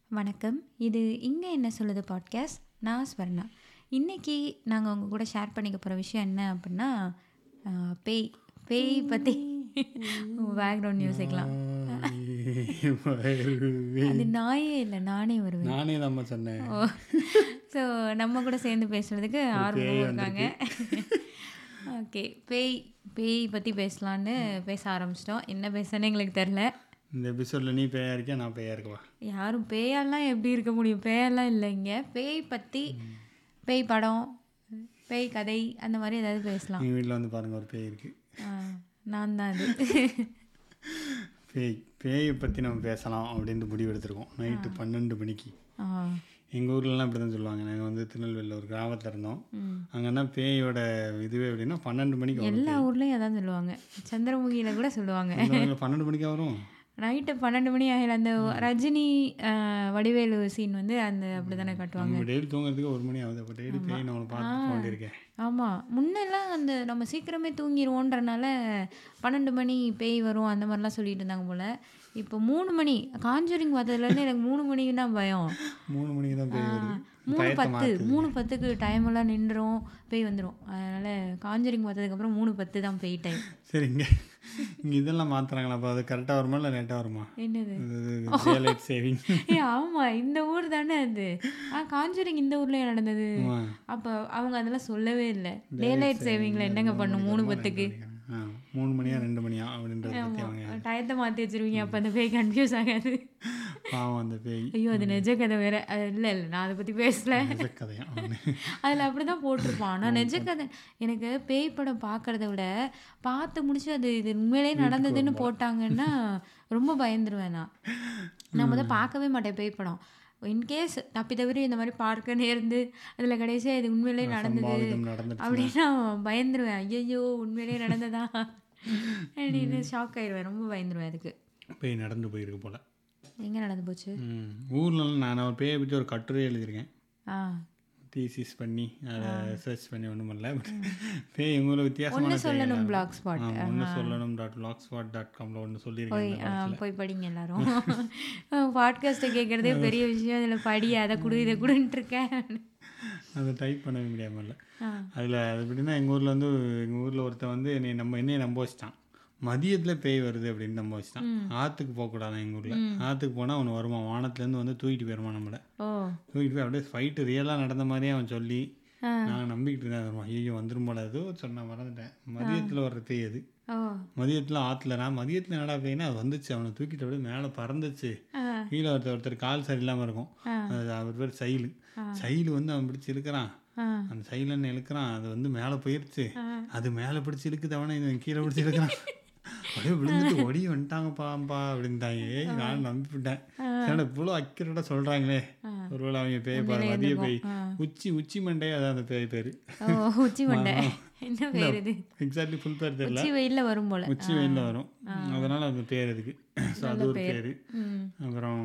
வணக்கம் இது இங்கே என்ன சொல்லுது பாட்காஸ்ட் நான் ஸ்வர்ணா இன்னைக்கு நாங்கள் உங்கள் கூட ஷேர் பண்ணிக்க போகிற விஷயம் என்ன அப்படின்னா ஆஹ், பேய் பேய் பற்றி பேக்ரவுண்ட் மியூசிக்லாம் அது நாயே இல்லை நானே வருவேன் நானே தான் சொன்னேன் ஓ ஸோ நம்ம கூட சேர்ந்து பேசுகிறதுக்கு ஆர்வம் இருக்காங்க ஓகே பேய் பேய் பற்றி பேசலான்னு பேச ஆரம்பிச்சிட்டோம் என்ன பேசணும்னு எங்களுக்கு தெரில இந்த எபிசோட்ல நீ பேயா இருக்கியா நான் பேயா இருக்கவா யாரும் பேயெல்லாம் எப்படி இருக்க முடியும் பேயெல்லாம் இல்லைங்க பேய் பற்றி பேய் படம் பேய் கதை அந்த மாதிரி ஏதாவது பேசலாம் எங்கள் வீட்டில் வந்து பாருங்க ஒரு பேய் இருக்கு ஆ, நான் தான் அது பேய் பேயை பற்றி நம்ம பேசலாம் அப்படின்னு முடிவு எடுத்திருக்கோம் நைட்டு பன்னெண்டு மணிக்கு ஆ எங்கள் ஊர்லலாம் இப்படி தான் சொல்லுவாங்க நாங்கள் வந்து திருநெல்வேலியில் ஒரு கிராமத்தில் இருந்தோம் ம். அங்கன்னா பேயோட இதுவே எப்படின்னா பன்னெண்டு மணிக்கு வரும் எல்லா ஊர்லேயும் அதான் சொல்லுவாங்க சந்திரமுகியில் கூட சொல்லுவாங்க உங்க ஊர்ல பன்னெண்டு மணிக்கா வரும் நைட்டு பன்னெண்டு மணி ஆகல அந்த ரஜினி ஆ, வடிவேலு சீன் வந்து அந்த அப்படி தானே காட்டுவாங்க நம்ம டெய்லி தூங்குறதுக்கு ஒரு மணி ஆகுது அப்போ டெய்லி பேய் நம்மளை பார்த்து வேண்டியிருக்கேன் ஆமாம் முன்னெல்லாம் அந்த நம்ம சீக்கிரமே தூங்கிடுவோன்றனால பன்னெண்டு மணி பேய் வரும் அந்த மாதிரிலாம் சொல்லிட்டு இருந்தாங்க போல் இப்போ மூணு மணி காஞ்சூரிங் பார்த்ததுலேருந்து எனக்கு மூணு மணிக்கு தான் பயம் மூணு மணிக்கு தான் பேய் வருது மூணு பயத்தை பத்து மூணு பத்துக்கு டைம் எல்லாம் நின்றுரும் பேய் வந்துடும் அதனால் காஞ்சூரிங் பார்த்ததுக்கப்புறம் மூணு பத்து தான் பேய் டைம் சரி இங்கே இங்கே இதெல்லாம் மாற்றுறாங்களா அப்போ அது கரெக்டாக வருமா இல்லை லேட்டாக வருமா என்னது லைட் சேவிங் ஏ ஆமாம் இந்த ஊர் தானே அது ஆ காஞ்சூரிங் இந்த ஊர்லயே நடந்தது அப்போ அவங்க அதெல்லாம் சொல்லவே இல்லை டே லைட் சேவிங்கில் என்னங்க பண்ணும் மூணு பத்துக்கு ஆ மூணு மணியா ரெண்டு மணியா அப்படின்றத பற்றி அவங்க டயத்தை மாற்றி வச்சிருவீங்க அப்போ அந்த பேய் கன்ஃபியூஸ் ஆகாது பாவம் அந்த பேய் ஐயோ அது நிஜ கதை வேற அது இல்லை இல்லை நான் அதை பற்றி பேசல நிஜ கதையா அவனு அதில் அப்படி தான் போட்டிருப்பான் ஆனால் நிஜ கதை எனக்கு பேய் படம் பார்க்கறத விட பார்த்து முடிச்சு அது இது உண்மையிலே நடந்ததுன்னு போட்டாங்கன்னா ரொம்ப பயந்துருவேன் நான் நான் முதல் பார்க்கவே மாட்டேன் பேய் படம் இன்கேஸ் தப்பி தவிர இந்த மாதிரி பார்க்க நேர்ந்து அதில் கடைசியாக இது உண்மையிலே நடந்தது பாவிதம் நடந்துட்டு அப்படின்னா பயந்துருவேன் ஐயோ உண்மையிலே நடந்ததா அப்படின்னு ஷாக் ஆயிடுவேன் ரொம்ப பயந்துருவேன் அதுக்கு பேய் நடந்து போயிருக்கு போல எங்கே நடந்து போச்சு ம் ஊர்லலாம் நான் ஒரு பேயை பற்றி ஒரு கட்டுரை எழுதியிருக்கேன் ஆ தீசிஸ் பண்ணி அதை சர்ச் பண்ணி ஒன்றும் பண்ணல பட் பேய் எங்கள் ஊரில் வித்தியாசமான ஒன்று சொல்லணும் பிளாக் ஸ்பாட் ஒன்று சொல்லணும் டாட் லாக் ஸ்பாட் டாட் காமில் ஒன்று சொல்லியிருக்கேன் இந்த ஆ, காலத்துல. போய் படிங்க எல்லாரும் பாட்காஸ்ட்டை கேட்குறதே பெரிய விஷயம் இதில் படி அதை கொடு இதை கொடுன்ட்டு இருக்கேன் அதை டைப் பண்ணவே முடியாமல்ல ஆ. அதில் அது எப்படின்னா எங்கள் ஊரில் வந்து எங்கள் ஊரில் ஒருத்தன் வந்து என்னை நம்ம என்னைய நம்ப வச்சிட்டான் மதியத்தில் பேய் வருது அப்படின்னு நம்ப வச்சிட்டான் ஆற்றுக்கு போகக்கூடாது எங்கள் ஊரில் ஆற்றுக்கு போனால் அவன் வருவான் வானத்துலேருந்து வந்து தூக்கிட்டு போயிடுவான் நம்மளை ஓ தூக்கிட்டு போய் அப்படியே ஃபைட்டு ரியலாக நடந்த மாதிரியே அவன் சொல்லி ஆ. நான் நம்பிக்கிட்டு இருந்தேன் வருவான் ஐயோ வந்துரும் போல ஏதோ சொன்னேன் மறந்துட்டேன் மதியத்தில் வர்ற பேய் அது ஓ மதியத்தில் ஆற்றுல நான் மதியத்தில் என்னடா பேய்னா அது வந்துச்சு அவனை தூக்கிட்டு அப்படியே மேலே பறந்துச்சு ஆ கீழே ஒருத்தர் ஒருத்தர் கால் சரியில்லாமல் இருக்கும் ஆ. அது அவர் பேர் சைலு சைலு வந்து அவன் பிடிச்சி இழுக்கிறான் ஆ அந்த சைலன்னு இழுக்கிறான் அது வந்து மேலே போயிருச்சு ஆ. அது மேலே பிடிச்சி இழுக்குது அவனை இவன் கீழே பிடிச்சி இழுக்கிறான் அப்படியே விழுந்துட்டு ஒடி வந்துட்டாங்கப்பாம்பா அப்படின்ட்டாங்க ஏய் நான் நம்பிவிட்டேன் என்னடா இவ்வளோ அக்யூரேட்டாக சொல்கிறாங்களே ஒருவேளை அவங்க பேய் பாரு மதிய பேய் ஆ. உச்சி உச்சி மண்டே அதான் அந்த பேய் பேர் ஓ உச்சி மண்டை என்ன பேர் இது எக்ஸாக்ட்லி ஃபுல் பேர் தெரியல உச்சி வெயிலில் வரும் போல உச்சி வெயிலில் வரும் அதனால் அந்த பேர் இதுக்கு ஸோ அது ஒரு பேர் ம் அப்புறம்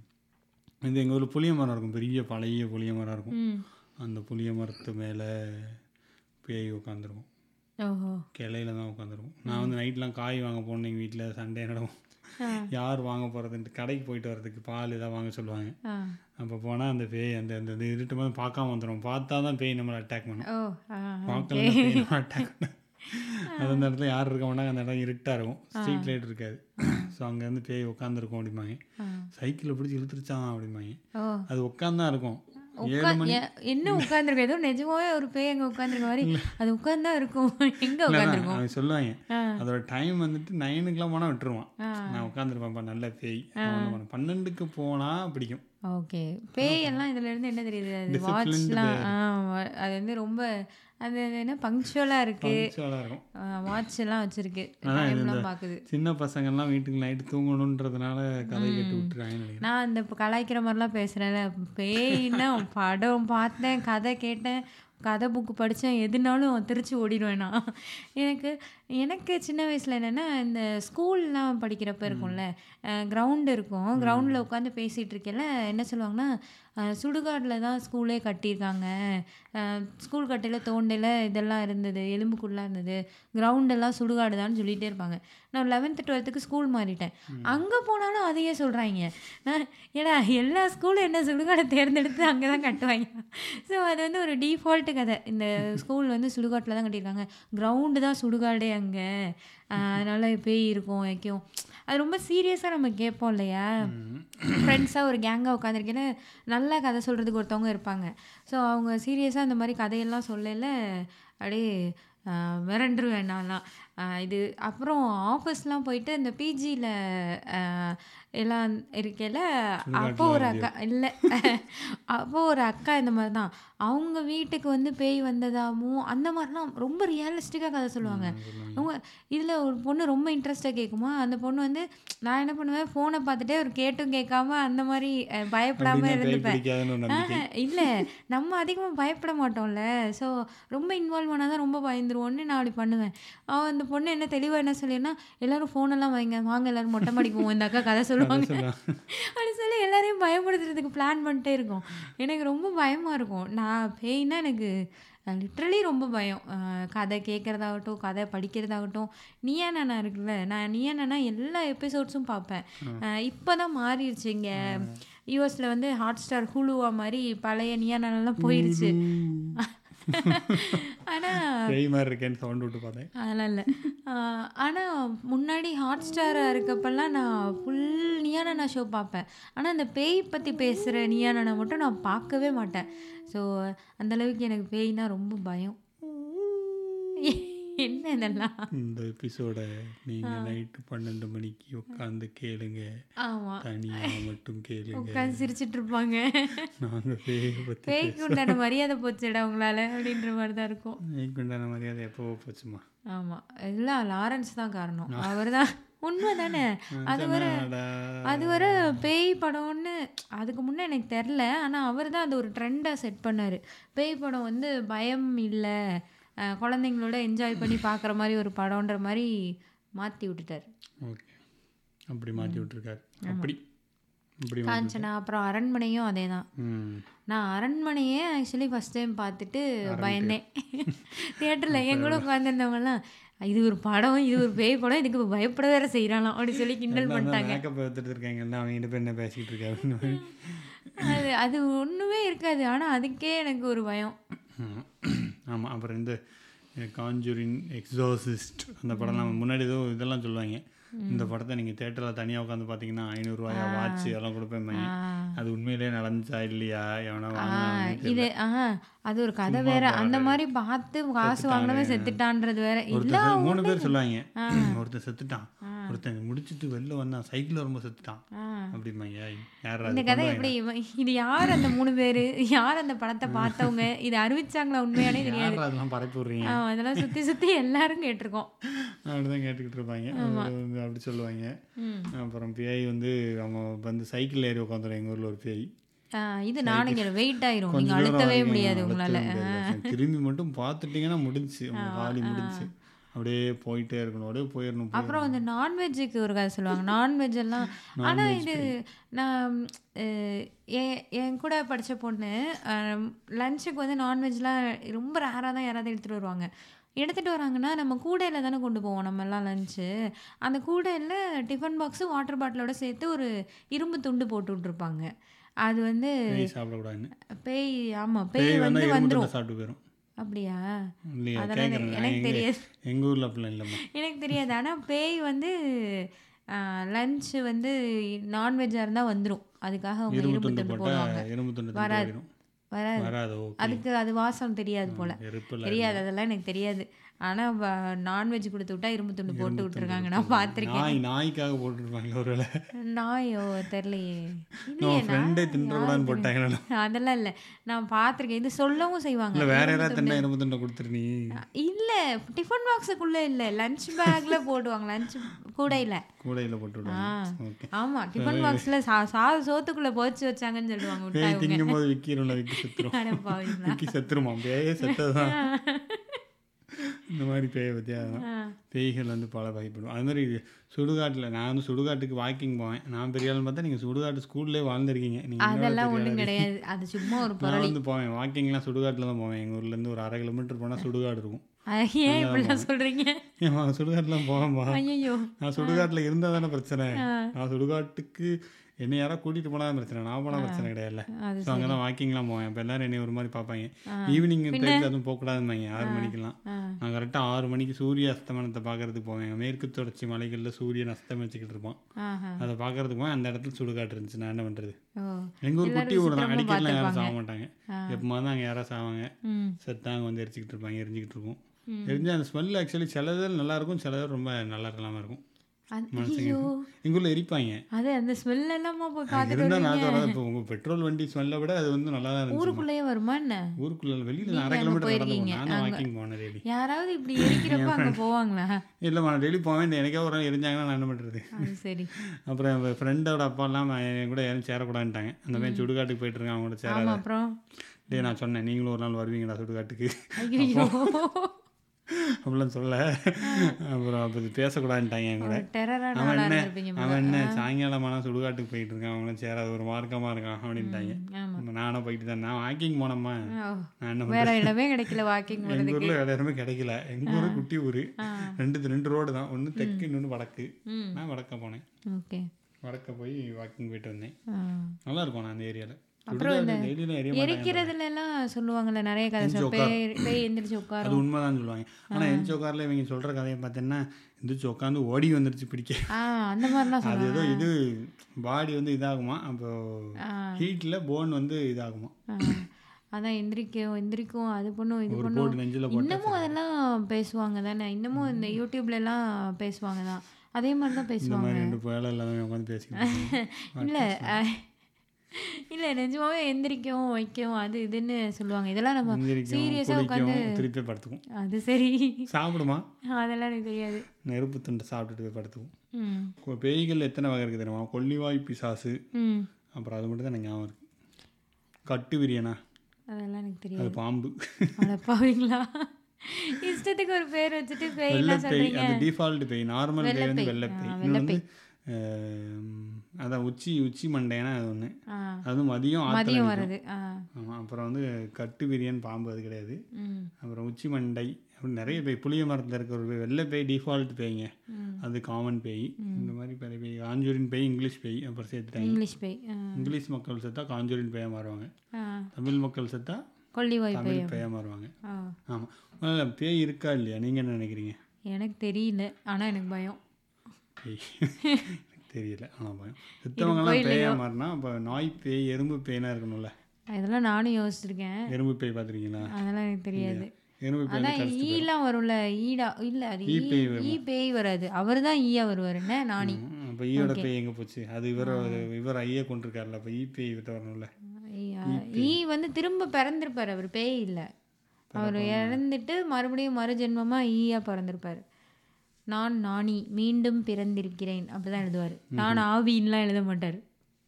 இது எங்கள் ஊரில் புளிய மரம் இருக்கும் பெரிய பழைய புளிய மரம் இருக்கும் ம் அந்த புளிய மரத்து மேலே பேய் உட்காந்துருக்கும் ஓஹோ கிளையில தான் உட்காந்துருக்கும் நான் வந்து நைட்லாம் காய் வாங்க போனேன் எங்கள் வீட்டில் சண்டே நடக்கும் ஆ யார் வாங்க போகிறதுன்ட்டு கடைக்கு போயிட்டு வர்றதுக்கு பால் இதாக வாங்க சொல்லுவாங்க ஆ அப்போ போனால் அந்த பேய் அந்த அந்த இது இருட்டு போது பார்க்காம வந்துடும் பார்த்தா தான் பேய் நம்மளை அட்டாக் பண்ணும் ஓ ஆ பார்க்கல பேய் நம்ம அட்டாக் பண்ணும் அது அந்த இடத்துல யார் இருக்க மாட்டாங்க அந்த இடம் இருட்டாக இருக்கும் ஸ்ட்ரீட் லைட் இருக்காது ஸோ அங்கேருந்து பேய் உட்காந்துருக்கும் அப்படிம்பாங்க ஆ. சைக்கிளை பிடிச்சி இழுத்துருச்சான் அப்படிம்பாங்க ஓ அது உட்காந்தான் இருக்கும் ஏழு உட்கா மணி எ- என்ன உட்காந்துருக்கும் ஏதோ நிஜமாவே ஒரு பேய் அங்கே உட்காந்துருக்க மாதிரி அது உட்காந்தா இருக்கும் எங்கே இல்லைன்னா உட்காந்துருக்கும் அவன் சொல்லுவாங்க ஆ அதோட டைம் வந்துட்டு நைனுக்குலாம் போனால் விட்டுருவான் ஆ. நான் உட்காந்துருப்பேன்ப்பா நல்ல பேய் அவன் என்ன பண்ணுவான்? பன்னெண்டுக்கு போனால் பிடிக்கும் ஓகே பேய் எல்லாம் இதுல இருந்து என்ன தெரியுது அது வாட்ச்லாம் ஆ வா- அது வந்து ரொம்ப அது என்ன பங்க்சுவலாக இருக்கு பங்க்சுவலாக இருக்கும் வாட்ச் எல்லாம் வச்சிருக்கு டைம்லாம் பார்க்குது சின்ன பசங்கள்லாம் வீட்டுக்கு நைட்டு தூங்கணுன்றதுனால கதை கேட்டு விட்டுருவாங்கன்னு நினைக்கிறேன் நான் இந்த இப்போ கலாய்க்கிற மாதிரிலாம் பேசுகிறேன்ல பேய்னா படம் பார்த்தேன் கதை கேட்டேன் கதை புக்கு படித்தேன் எதுனாலும் திருச்சி ஓடிடுவேன் நான் எனக்கு எனக்கு சின்ன வயசில் என்னென்னா இந்த ஸ்கூல்லாம் படிக்கிறப்ப இருக்கும்ல கிரவுண்ட் இருக்கும் கிரவுண்டில் உட்காந்து பேசிகிட்டு இருக்கேல என்ன சொல்லுவாங்கன்னா சுடுகாட்டில் தான் ஸ்கூலே கட்டியிருக்காங்க ஸ்கூல் கட்டையில் தோண்டையில் இதெல்லாம் இருந்தது எலும்புக்குள்ளாக இருந்தது கிரவுண்டெல்லாம் சுடுகாடு தான் சொல்லிகிட்டே இருப்பாங்க நான் லெவன்த்து டுவெல்த்துக்கு ஸ்கூல் மாறிட்டேன் அங்கே போனாலும் அதையே சொல்கிறாங்க நான் ஏடா எல்லா ஸ்கூலும் என்ன சுடுகாடை தேர்ந்தெடுத்து அங்கே தான் கட்டுவாங்க ஸோ அது வந்து ஒரு டிஃபால்ட்டு கதை இந்த ஸ்கூல் வந்து சுடுகாட்டில் தான் கட்டியிருக்காங்க கிரவுண்டு தான் சுடுகாடே அங்கே அதனால் பேய் இருக்கும் வைக்கும் அது ரொம்ப சீரியஸாக நம்ம கேட்போம் இல்லையா ஃப்ரெண்ட்ஸாக ஒரு கேங்காக உட்காந்துருக்கேன்னு நல்லா கதை சொல்கிறதுக்கு ஒருத்தவங்க இருப்பாங்க ஸோ அவங்க சீரியஸாக அந்த மாதிரி கதையெல்லாம் சொல்லல அப்படியே மிரண்டுருவேன் நான்லாம் இது அப்புறம் ஆஃபீஸ்லாம் போயிட்டு இந்த பிஜியில் எல்லாம் இருக்கையில் அப்போ ஒரு அக்கா இல்லை அப்போ ஒரு அக்கா இந்த மாதிரி தான் அவங்க வீட்டுக்கு வந்து பேய் வந்ததாகவும் அந்த மாதிரிலாம் ரொம்ப ரியலிஸ்டிக்காக கதை சொல்லுவாங்க அவங்க இதில் ஒரு பொண்ணு ரொம்ப இன்ட்ரெஸ்ட்டாக கேட்குமா அந்த பொண்ணு வந்து நான் என்ன பண்ணுவேன் ஃபோனை பார்த்துட்டே ஒரு கேட்டும் கேட்காம அந்த மாதிரி பயப்படாமல் இருந்துப்பேன் இல்லை நம்ம அதிகமாக பயப்பட மாட்டோம்ல ஸோ ரொம்ப இன்வால்வ் ஆனால் தான் ரொம்ப பயந்துருவோன்னு நான் அப்படி பண்ணுவேன் அவன் அந்த பொண்ணு என்ன தெளிவாக என்ன சொல்லினா எல்லோரும் ஃபோனெல்லாம் வைங்க வாங்க எல்லோரும் மொட்டை மாடிக்கு போவோம் இந்த அக்கா கதை சொல்லுவாங்க அப்படி சொல்லி எல்லாரையும் பயப்படுத்துறதுக்கு பிளான் பண்ணிட்டே இருக்கோம் எனக்கு ரொம்ப பயமாக இருக்கும் நான் பேய்னா எனக்கு லிட்ரலி ரொம்ப பயம் கதை கேட்குறதாகட்டும் கதை படிக்கிறதாகட்டும் நீயா நானா இருக்குல்ல நான் நீயா நானா எல்லா எபிசோட்ஸும் பார்ப்பேன் இப்போ தான் மாறிடுச்சு இங்கே யூஎஸில் வந்து ஹாட் ஸ்டார் ஹுலுவா மாதிரி பழைய நீயா நானெல்லாம் போயிடுச்சு ஆனால் மாதிரி இருக்கேன்னு சவுண்ட் விட்டு பார்த்தேன் அதெல்லாம் இல்லை ஆனால் முன்னாடி ஹாட் ஸ்டாராக இருக்கப்பெல்லாம் நான் ஃபுல் நியானா ஷோ பார்ப்பேன் ஆனால் அந்த பேய் பற்றி பேசுகிற நியானா மட்டும் நான் பார்க்கவே மாட்டேன் ஸோ அந்தளவுக்கு எனக்கு பேய்னா ரொம்ப பயம் என்ன இதெல்லாம் இந்த எபிசோட நீங்க நைட்டு பன்னெண்டு மணிக்கு உட்காந்து கேளுங்க ஆமா தனியா மட்டும் கேளுங்க உட்காந்து சிரிச்சிட்டு இருப்பாங்க நாங்க பேயை பத்தி பேய்க்கு உண்டான மரியாதை போச்சுடா உங்களால அப்படின்ற மாதிரி தான் இருக்கும் பேய்க்கு உண்டான மரியாதை எப்போ போச்சுமா ஆமா எல்லாம் லாரன்ஸ் தான் காரணம் அவர் தான் உண்மை தானே அது வர அது வர பேய் படம்னு அதுக்கு முன்னே எனக்கு தெரில ஆனால் அவர் தான் அது ஒரு ட்ரெண்டாக செட் பண்ணார் பேய் படம் வந்து பயம் இல்லை குழந்தைங்களோட என்ஜாய் பண்ணி பார்க்குற மாதிரி ஒரு படம்ன்ற மாதிரி மாற்றி விட்டுட்டார் ஓகே அப்படி மாற்றி விட்டுருக்காரு அப்படி அப்படி காஞ்சனா அப்புறம் அரண்மனையும் அதே தான் நான் அரண்மனையே ஆக்சுவலி ஃபஸ்ட் டைம் பார்த்துட்டு பயந்தேன் தியேட்டரில் என் கூட உட்காந்துருந்தவங்கலாம் இது ஒரு படம் இது ஒரு பேய் படம் இதுக்கு பயப்பட வேற செய்கிறானாம் அப்படி சொல்லி கிண்டல் பண்ணிட்டாங்க மேக்கப் எடுத்துட்டு இருக்காங்க அவங்க பேர் என்ன பேசிக்கிட்டு இருக்காரு அது அது ஒன்றுமே இருக்காது ஆனால் அதுக்கே எனக்கு ஒரு பயம் ஆமாம் அப்புறம் இந்த காஞ்சூரின் எக்ஸாசிஸ்ட் அந்த படம்லாம் முன்னாடி ஏதோ இதெல்லாம் சொல்லுவாங்க இந்த படத்தை நீங்கள் தேட்டரில் தனியாக உட்காந்து பார்த்தீங்கன்னா ஐநூறுரூவாயா வாட்ச் அதெல்லாம் கொடுப்பேன் அது உண்மையிலேயே நடந்துச்சா இல்லையா எவனா இது ஆ அது ஒரு கதை வேற அந்த மாதிரி பார்த்து காசு வாங்கினவே செத்துட்டான்றது வேற இல்ல மூணு பேர் சொல்லுவாங்க ஒருத்தன் செத்துட்டான் ஒருத்தன் முடிச்சுட்டு வெளில வந்தான் சைக்கிள் வரும்போது செத்துட்டான் அப்படிமாங்க யார் இந்த கதை எப்படி இது யார் அந்த மூணு பேர் யார் அந்த படத்தை பார்த்தவங்க இது அறிவிச்சாங்களா உண்மையானே தெரியாது அதெல்லாம் பரப்பி விடுறீங்க அதெல்லாம் சுற்றி சுற்றி எல்லாரும் கேட்டிருக்கோம் அப்படிதான் கேட்டுக்கிட்டு இருப்பாங்க அப்படி சொல்லுவாங்க அப்புறம் பேய் வந்து அவங்க வந்து சைக்கிள் ஏறி உட்காந்துரும் எங்கள் ஊரில் ஒரு பேய் இது நானும் இங்கே வெயிட் ஆயிரும் நீங்கள் அழுத்தவே முடியாது உங்களால் திரும்பி மட்டும் பார்த்துட்டிங்கன்னா முடிஞ்சு உங்க காலி முடிஞ்சு அப்படியே போயிட்டே இருக்கணும் அப்படியே போயிடணும் அப்புறம் அந்த நான்வெஜ்ஜுக்கு ஒரு கதை சொல்லுவாங்க நான்வெஜ் எல்லாம் ஆனால் இது நான் என் கூட படித்த பொண்ணு லஞ்சுக்கு வந்து நான்வெஜ்லாம் ரொம்ப ரேராக தான் யாராவது எடுத்துகிட்டு வருவாங்க எடுத்துகிட்டு வராங்கன்னா நம்ம கூடையில் தானே கொண்டு போவோம் நம்ம எல்லாம் லஞ்சு அந்த கூடையில் டிஃபன் பாக்ஸு வாட்டர் பாட்டிலோட சேர்த்து ஒரு இரும்பு துண்டு போட்டு விட்ருப்பாங்க அது வந்து சாப்பிடக்கூடாதுன்னு பேய் ஆமாம் பேய் வந்து வந்துடும் சாப்பிட்டு போயிடும் அப்படியா அதெல்லாம் எனக்கு தெரியாது எங்கள் ஊரில் அப்படிலாம் இல்லைம்மா எனக்கு தெரியாது ஆனால் பேய் வந்து லஞ்சு வந்து நான்வெஜ்ஜாக இருந்தால் வந்துடும் அதுக்காக அவங்க இரும்பு துண்டு போடுவாங்க இரும்பு துண்டு வராது வராது வராது அதுக்கு அது வாசம் தெரியாது போல தெரியாது அதெல்லாம் எனக்கு தெரியாது ஆனால் நான்வெஜ் கொடுத்து விட்டா இரும்பு துண்டு போட்டு விட்டுருக்காங்க நான் பார்த்துருக்கேன் நாய் நாய்க்காக போட்டுருப்பாங்க ஒரு வேளை நாயோ தெரியலையே தின்றக்கூடாதுன்னு போட்டாங்க அதெல்லாம் இல்லை நான் பார்த்துருக்கேன் இது சொல்லவும் செய்வாங்க வேற யாராவது திண்டா இரும்பு துண்டை கொடுத்துருநீ இல்லை டிஃபன் பாக்ஸுக்குள்ளே இல்லை லஞ்ச் பேக்ல போடுவாங்க லஞ்ச் கூடையில் கூடையில் போட்டு ஆமா டிஃபன் பாக்ஸில் சா சாத சோத்துக்குள்ளே போச்சு வச்சாங்கன்னு சொல்லுவாங்க விட்டாங்க திங்கும் போது விக்கி விக்கி செத்துரும் விக்கி செத்துருமா பேயே செத்ததுதான் இந்த மாதிரி பேயை பற்றி அதான் ஆ. பேய்கள் வந்து பல வகைப்படும் அது மாதிரி சுடுகாட்டில் நான் வந்து சுடுகாட்டுக்கு வாக்கிங் போவேன் நான் பெரிய ஆள்னு பார்த்தா நீங்கள் சுடுகாட்டு ஸ்கூல்லே வாழ்ந்துருக்கீங்க நீங்கள் அதெல்லாம் ஒண்ணும் கிடையாது அது சும்மா ஒரு பொருள் நான் வந்து போவேன் வாக்கிங்லாம் சுடுகாட்டில் தான் போவேன் எங்கள் ஊர்லேருந்து ஒரு அரை கிலோமீட்டர் போனால் சுடுகாடு இருக்கும் அது ஏன் இப்படிலாம் சொல்றீங்க ஏன் சுடுகாட்டுலாம் போவேன்பா ஐயோ நான் சுடுகாட்டில் இருந்தால் தானே பிரச்சனை நான் சுடுகாட்டுக்கு என்னை யாராவது கூட்டிகிட்டு போனால் தான் பிரச்சனை நான் போனால் பிரச்சனை கிடையாதுல்ல அது ஸோ அங்கே தான் வாக்கிங்லாம் போவேன் இப்போ எல்லாரும் என்னை ஒரு மாதிரி பார்ப்பாங்க ஈவினிங் டைத்தில் அதுவும் போகக்கூடாதும்பாங்க ஆறு மணிக்கெல்லாம் ஆ. நான் கரெக்டாக ஆறு மணிக்கு சூரிய அஸ்தமனத்தை பார்க்கறதுக்கு போவேன் மேற்கு தொடர்ச்சி மலைகளில் சூரியன் அஸ்தமிச்சுக்கிட்டு இருப்பான் ஆஹா அதை பார்க்கறதுக்கு போவேன் அந்த இடத்துல சுடுகாட்டு இருந்துச்சு நான் என்ன பண்ணுறது ஓ எங்கள் ஊர் குட்டி ஊர் தான் சித்திரமா அடிக்கடிலாம் யாரும் சாக பார்த்திருப்பாங்க. மாட்டாங்க ஆ. எப்போமா தான் அங்கே யாராவது சாவாங்க ம் செத்தாங்க வந்து எரிச்சிக்கிட்டு இருப்பாங்க எரிஞ்சிக்கிட்டு இருக்கும் ம். எரிஞ்சு அந்த ஸ்மெல் ஆக்சுவலி சிலதில் நல்லா இருக்கும் சிலது ரொம்ப நல்லா இல்லாமல் இருக்கும் அது மனுஷங்க ஐயோ எங்கள் ஊரில் எரிப்பாங்க அது அந்த ஸ்மெல் எல்லாமா போய் பார்த்துட்டு இருந்தால் நான் வருவீங்க சொல்கிறேன் இப்போ உங்கள் பெட்ரோல் வண்டி ஸ்மெல்லை விட அது வந்து நல்லா தான் இருந்துச்சு ஊருக்குள்ளேயே வருமா என்ன ஊருக்குள்ள வெளியில் நீங்க அரை அங்க கிலோமீட்டர் நடந்து போயிருக்கீங்க. போனேன் நானும் அங்க. வாக்கிங் போனேன் டெய்லி யாராவது இப்படி எரிக்கிறப்ப அங்க போவாங்களா இல்லைம்மா நான் டெய்லி போவேன் எனக்கே ஒரு நாள் எரிஞ்சாங்கன்னா நான் என்ன பண்ணுறது அது சரி அப்புறம் என் ஃப்ரெண்டோட அப்பாலாம் என் கூட யாரும் சேரக்கூடாதுன்ட்டாங்க அந்த மாதிரி சுடுகாட்டுக்கு போயிட்டு இருக்காங்க அவங்க கூட சேராத ஆமா அப்புறம் டேய் நான் சொன்னேன் நீங்களும் ஒரு நாள் வருவீங்கடா சுடுகாட்டுக்கு ஐயோ அப்படிலாம் சொல்ல அப்புறம் அப்போ இது பேசக்கூடாதுன்ட்டாங்க என் கூட டெரரான அவன் ஆளா என்ன இருந்திருப்பீங்க போல. அவன் என்ன சாயங்காலமான சுடுகாட்டுக்கு போயிட்டு இருக்கான் அவங்களும் சேராத ஒரு மார்க்கமாக இருக்கான் அப்படின்ட்டாங்க ஆமா நானும் போயிட்டு தான் நான் வாக்கிங் போனேம்மா ஓ, நான் என்ன வேற இடமே கிடைக்கல வாக்கிங் எங்கள் போறதுக்கு ஊரில் வேற இடமே கிடைக்கல எங்கள் ஊர் குட்டி ஊர் ஆ. ரெண்டு ரெண்டு ரோடு தான் ஒன்று தெற்கு இன்னொன்று வடக்கு ம் நான் வடக்க போனேன் ஓகே வடக்க போய் வாக்கிங் போயிட்டு வந்தேன் ஆ. நல்லா இருக்கும் நான் அந்த ஏரியாவில் அப்புறம் இந்த டெய்லியும் எரிய மாட்டாங்க எரிக்கிறதுல எல்லாம் சொல்லுவாங்கல்ல நிறைய கதை சொல் பேய் பேய் எந்திரிச்சு அது உட்காரும் உண்மைதான் சொல்லுவாங்க ஆனால் எந்த உட்காரில் இவங்க சொல்கிற கதையை பார்த்தீங்கன்னா எந்திரிச்சு உட்காந்து ஓடி வந்துருச்சு பிடிக்க ஆ அந்த மாதிரிலாம் அது சொல்லுவாங்க ஏதோ இது பாடி வந்து இதாகுமா அப்போ ஆ. ஹீட்டில் போன் வந்து இதாகுமா ஆ. அதான் எந்திரிக்கும் எந்திரிக்கும் அது பண்ணும் இது ஒரு பண்ணும் போட்டு நெஞ்சில் போட்டு இன்னமும் அதெல்லாம் பேசுவாங்க தானே இன்னமும் இந்த யூடியூப்ல எல்லாம் பேசுவாங்க தான் அதே மாதிரி தான் இந்த பேசுவாங்க மாதிரி ரெண்டு வேலை இல்லாமல் உட்காந்து பேசிக்கிட்டு இல்ல அஹ், இல்ல நிஜமாவே எந்திரிக்கும் வைக்கும் அது இதுன்னு சொல்லுவாங்க இதெல்லாம் நம்ம எந்திரிக்கும் சீரியஸா உட்காந்து குளிக்கும் திருப்பி படுத்துக்கும் அது சரி சாப்பிடுமா அதெல்லாம் எனக்கு தெரியாது நெருப்பு துண்டை சாப்பிட்டுட்டு போய் படுத்துக்கும் ம் கொ- பேய்கள் எத்தனை வகை இருக்குது தெரியுமா கொல்லிவாய் பிசாசு ம் அப்புறம் அது மட்டும் தான் எனக்கு ஞாபகம் இருக்கு கட்டு விரியனா அதெல்லாம் எனக்கு அது தெரியாது பாம்பு அடப்பாவீங்களா இஷ்டத்துக்கு ஒரு பேர் வச்சுட்டு பேய்லாம் வெள்ளை பேய் சொல்றீங்க அது டிஃபால்ட் பேய் நார்மல் பேய் வந்து வெள்ளை ஆ, பேய் வெள்ளை இன்னொன்று வந்து அஹ், அதான் உச்சி உச்சி மண்டைனா அது ஒன்று ஆ அது மதியம் ஆத்துல மதியம் நிக்கும். வருது ஆ ஆமாம் அப்புறம் வந்து கட்டு விரியன் பாம்பு அது கிடையாது ம் அப்புறம் உச்சி மண்டை அப்படி நிறைய பேய் புளிய மரத்தில் இருக்கிற ஒரு பேய் வெள்ளை பேய் டிஃபால்ட் பேய்ங்க ம். அது காமன் பேய் இந்த மாதிரி பெரிய பேய் காஞ்சூரின் பேய் இங்கிலீஷ் பேய் அப்புறம் சேர்த்துட்டாங்க இங்கிலீஷ் பேய் ஆ இங்கிலீஷ் மக்கள் செத்தா காஞ்சூரின் பேயா மாறுவாங்க ஆ தமிழ் மக்கள் செத்தா கொல்லிவாய் பேய் தமிழ் பேயா மாறுவாங்க ஆ ஆமாம் முதல்ல பேய் இருக்கா இல்லையா நீங்கள் என்ன நினைக்கிறீங்க எனக்கு தெரியல ஆனா எனக்கு பயம் பேய் எனக்கு தெரியல ஆனால் பயம் செத்தவங்கலாம் பேயா மாறினா அப்போ நாய் பேய் எறும்பு பேய்னா இருக்கணும்ல இதெல்லாம் நானும் யோசிச்சிருக்கேன் எறும்பு பேய் பார்த்துருக்கீங்களா அதெல்லாம் எனக்கு தெரியாது எறும்பு பேய் அதான் ஈலாம் வரும்ல ஈடா இல்ல அது ஈ பேய் ஈ பேய் வராது அவர் தான் ஈயா வருவார் என்ன நாணி அப்போ ஈயோட பேய் எங்கே போச்சு அது இவர் இவர் ஐயே கொண்டிருக்காருல்ல அப்போ ஈ பேய் விட்டு வரணும்ல ஐயா, ஈ வந்து திரும்ப பிறந்திருப்பாரு அவர் பேய் இல்ல அவர் இறந்துட்டு மறுபடியும் மறுஜென்மமா ஈயா பிறந்திருப்பாரு நான் நாணி மீண்டும் பிறந்திருக்கிறேன் அப்படிதான் எழுதுவார் நான் ஆவின்லாம் எழுத மாட்டார்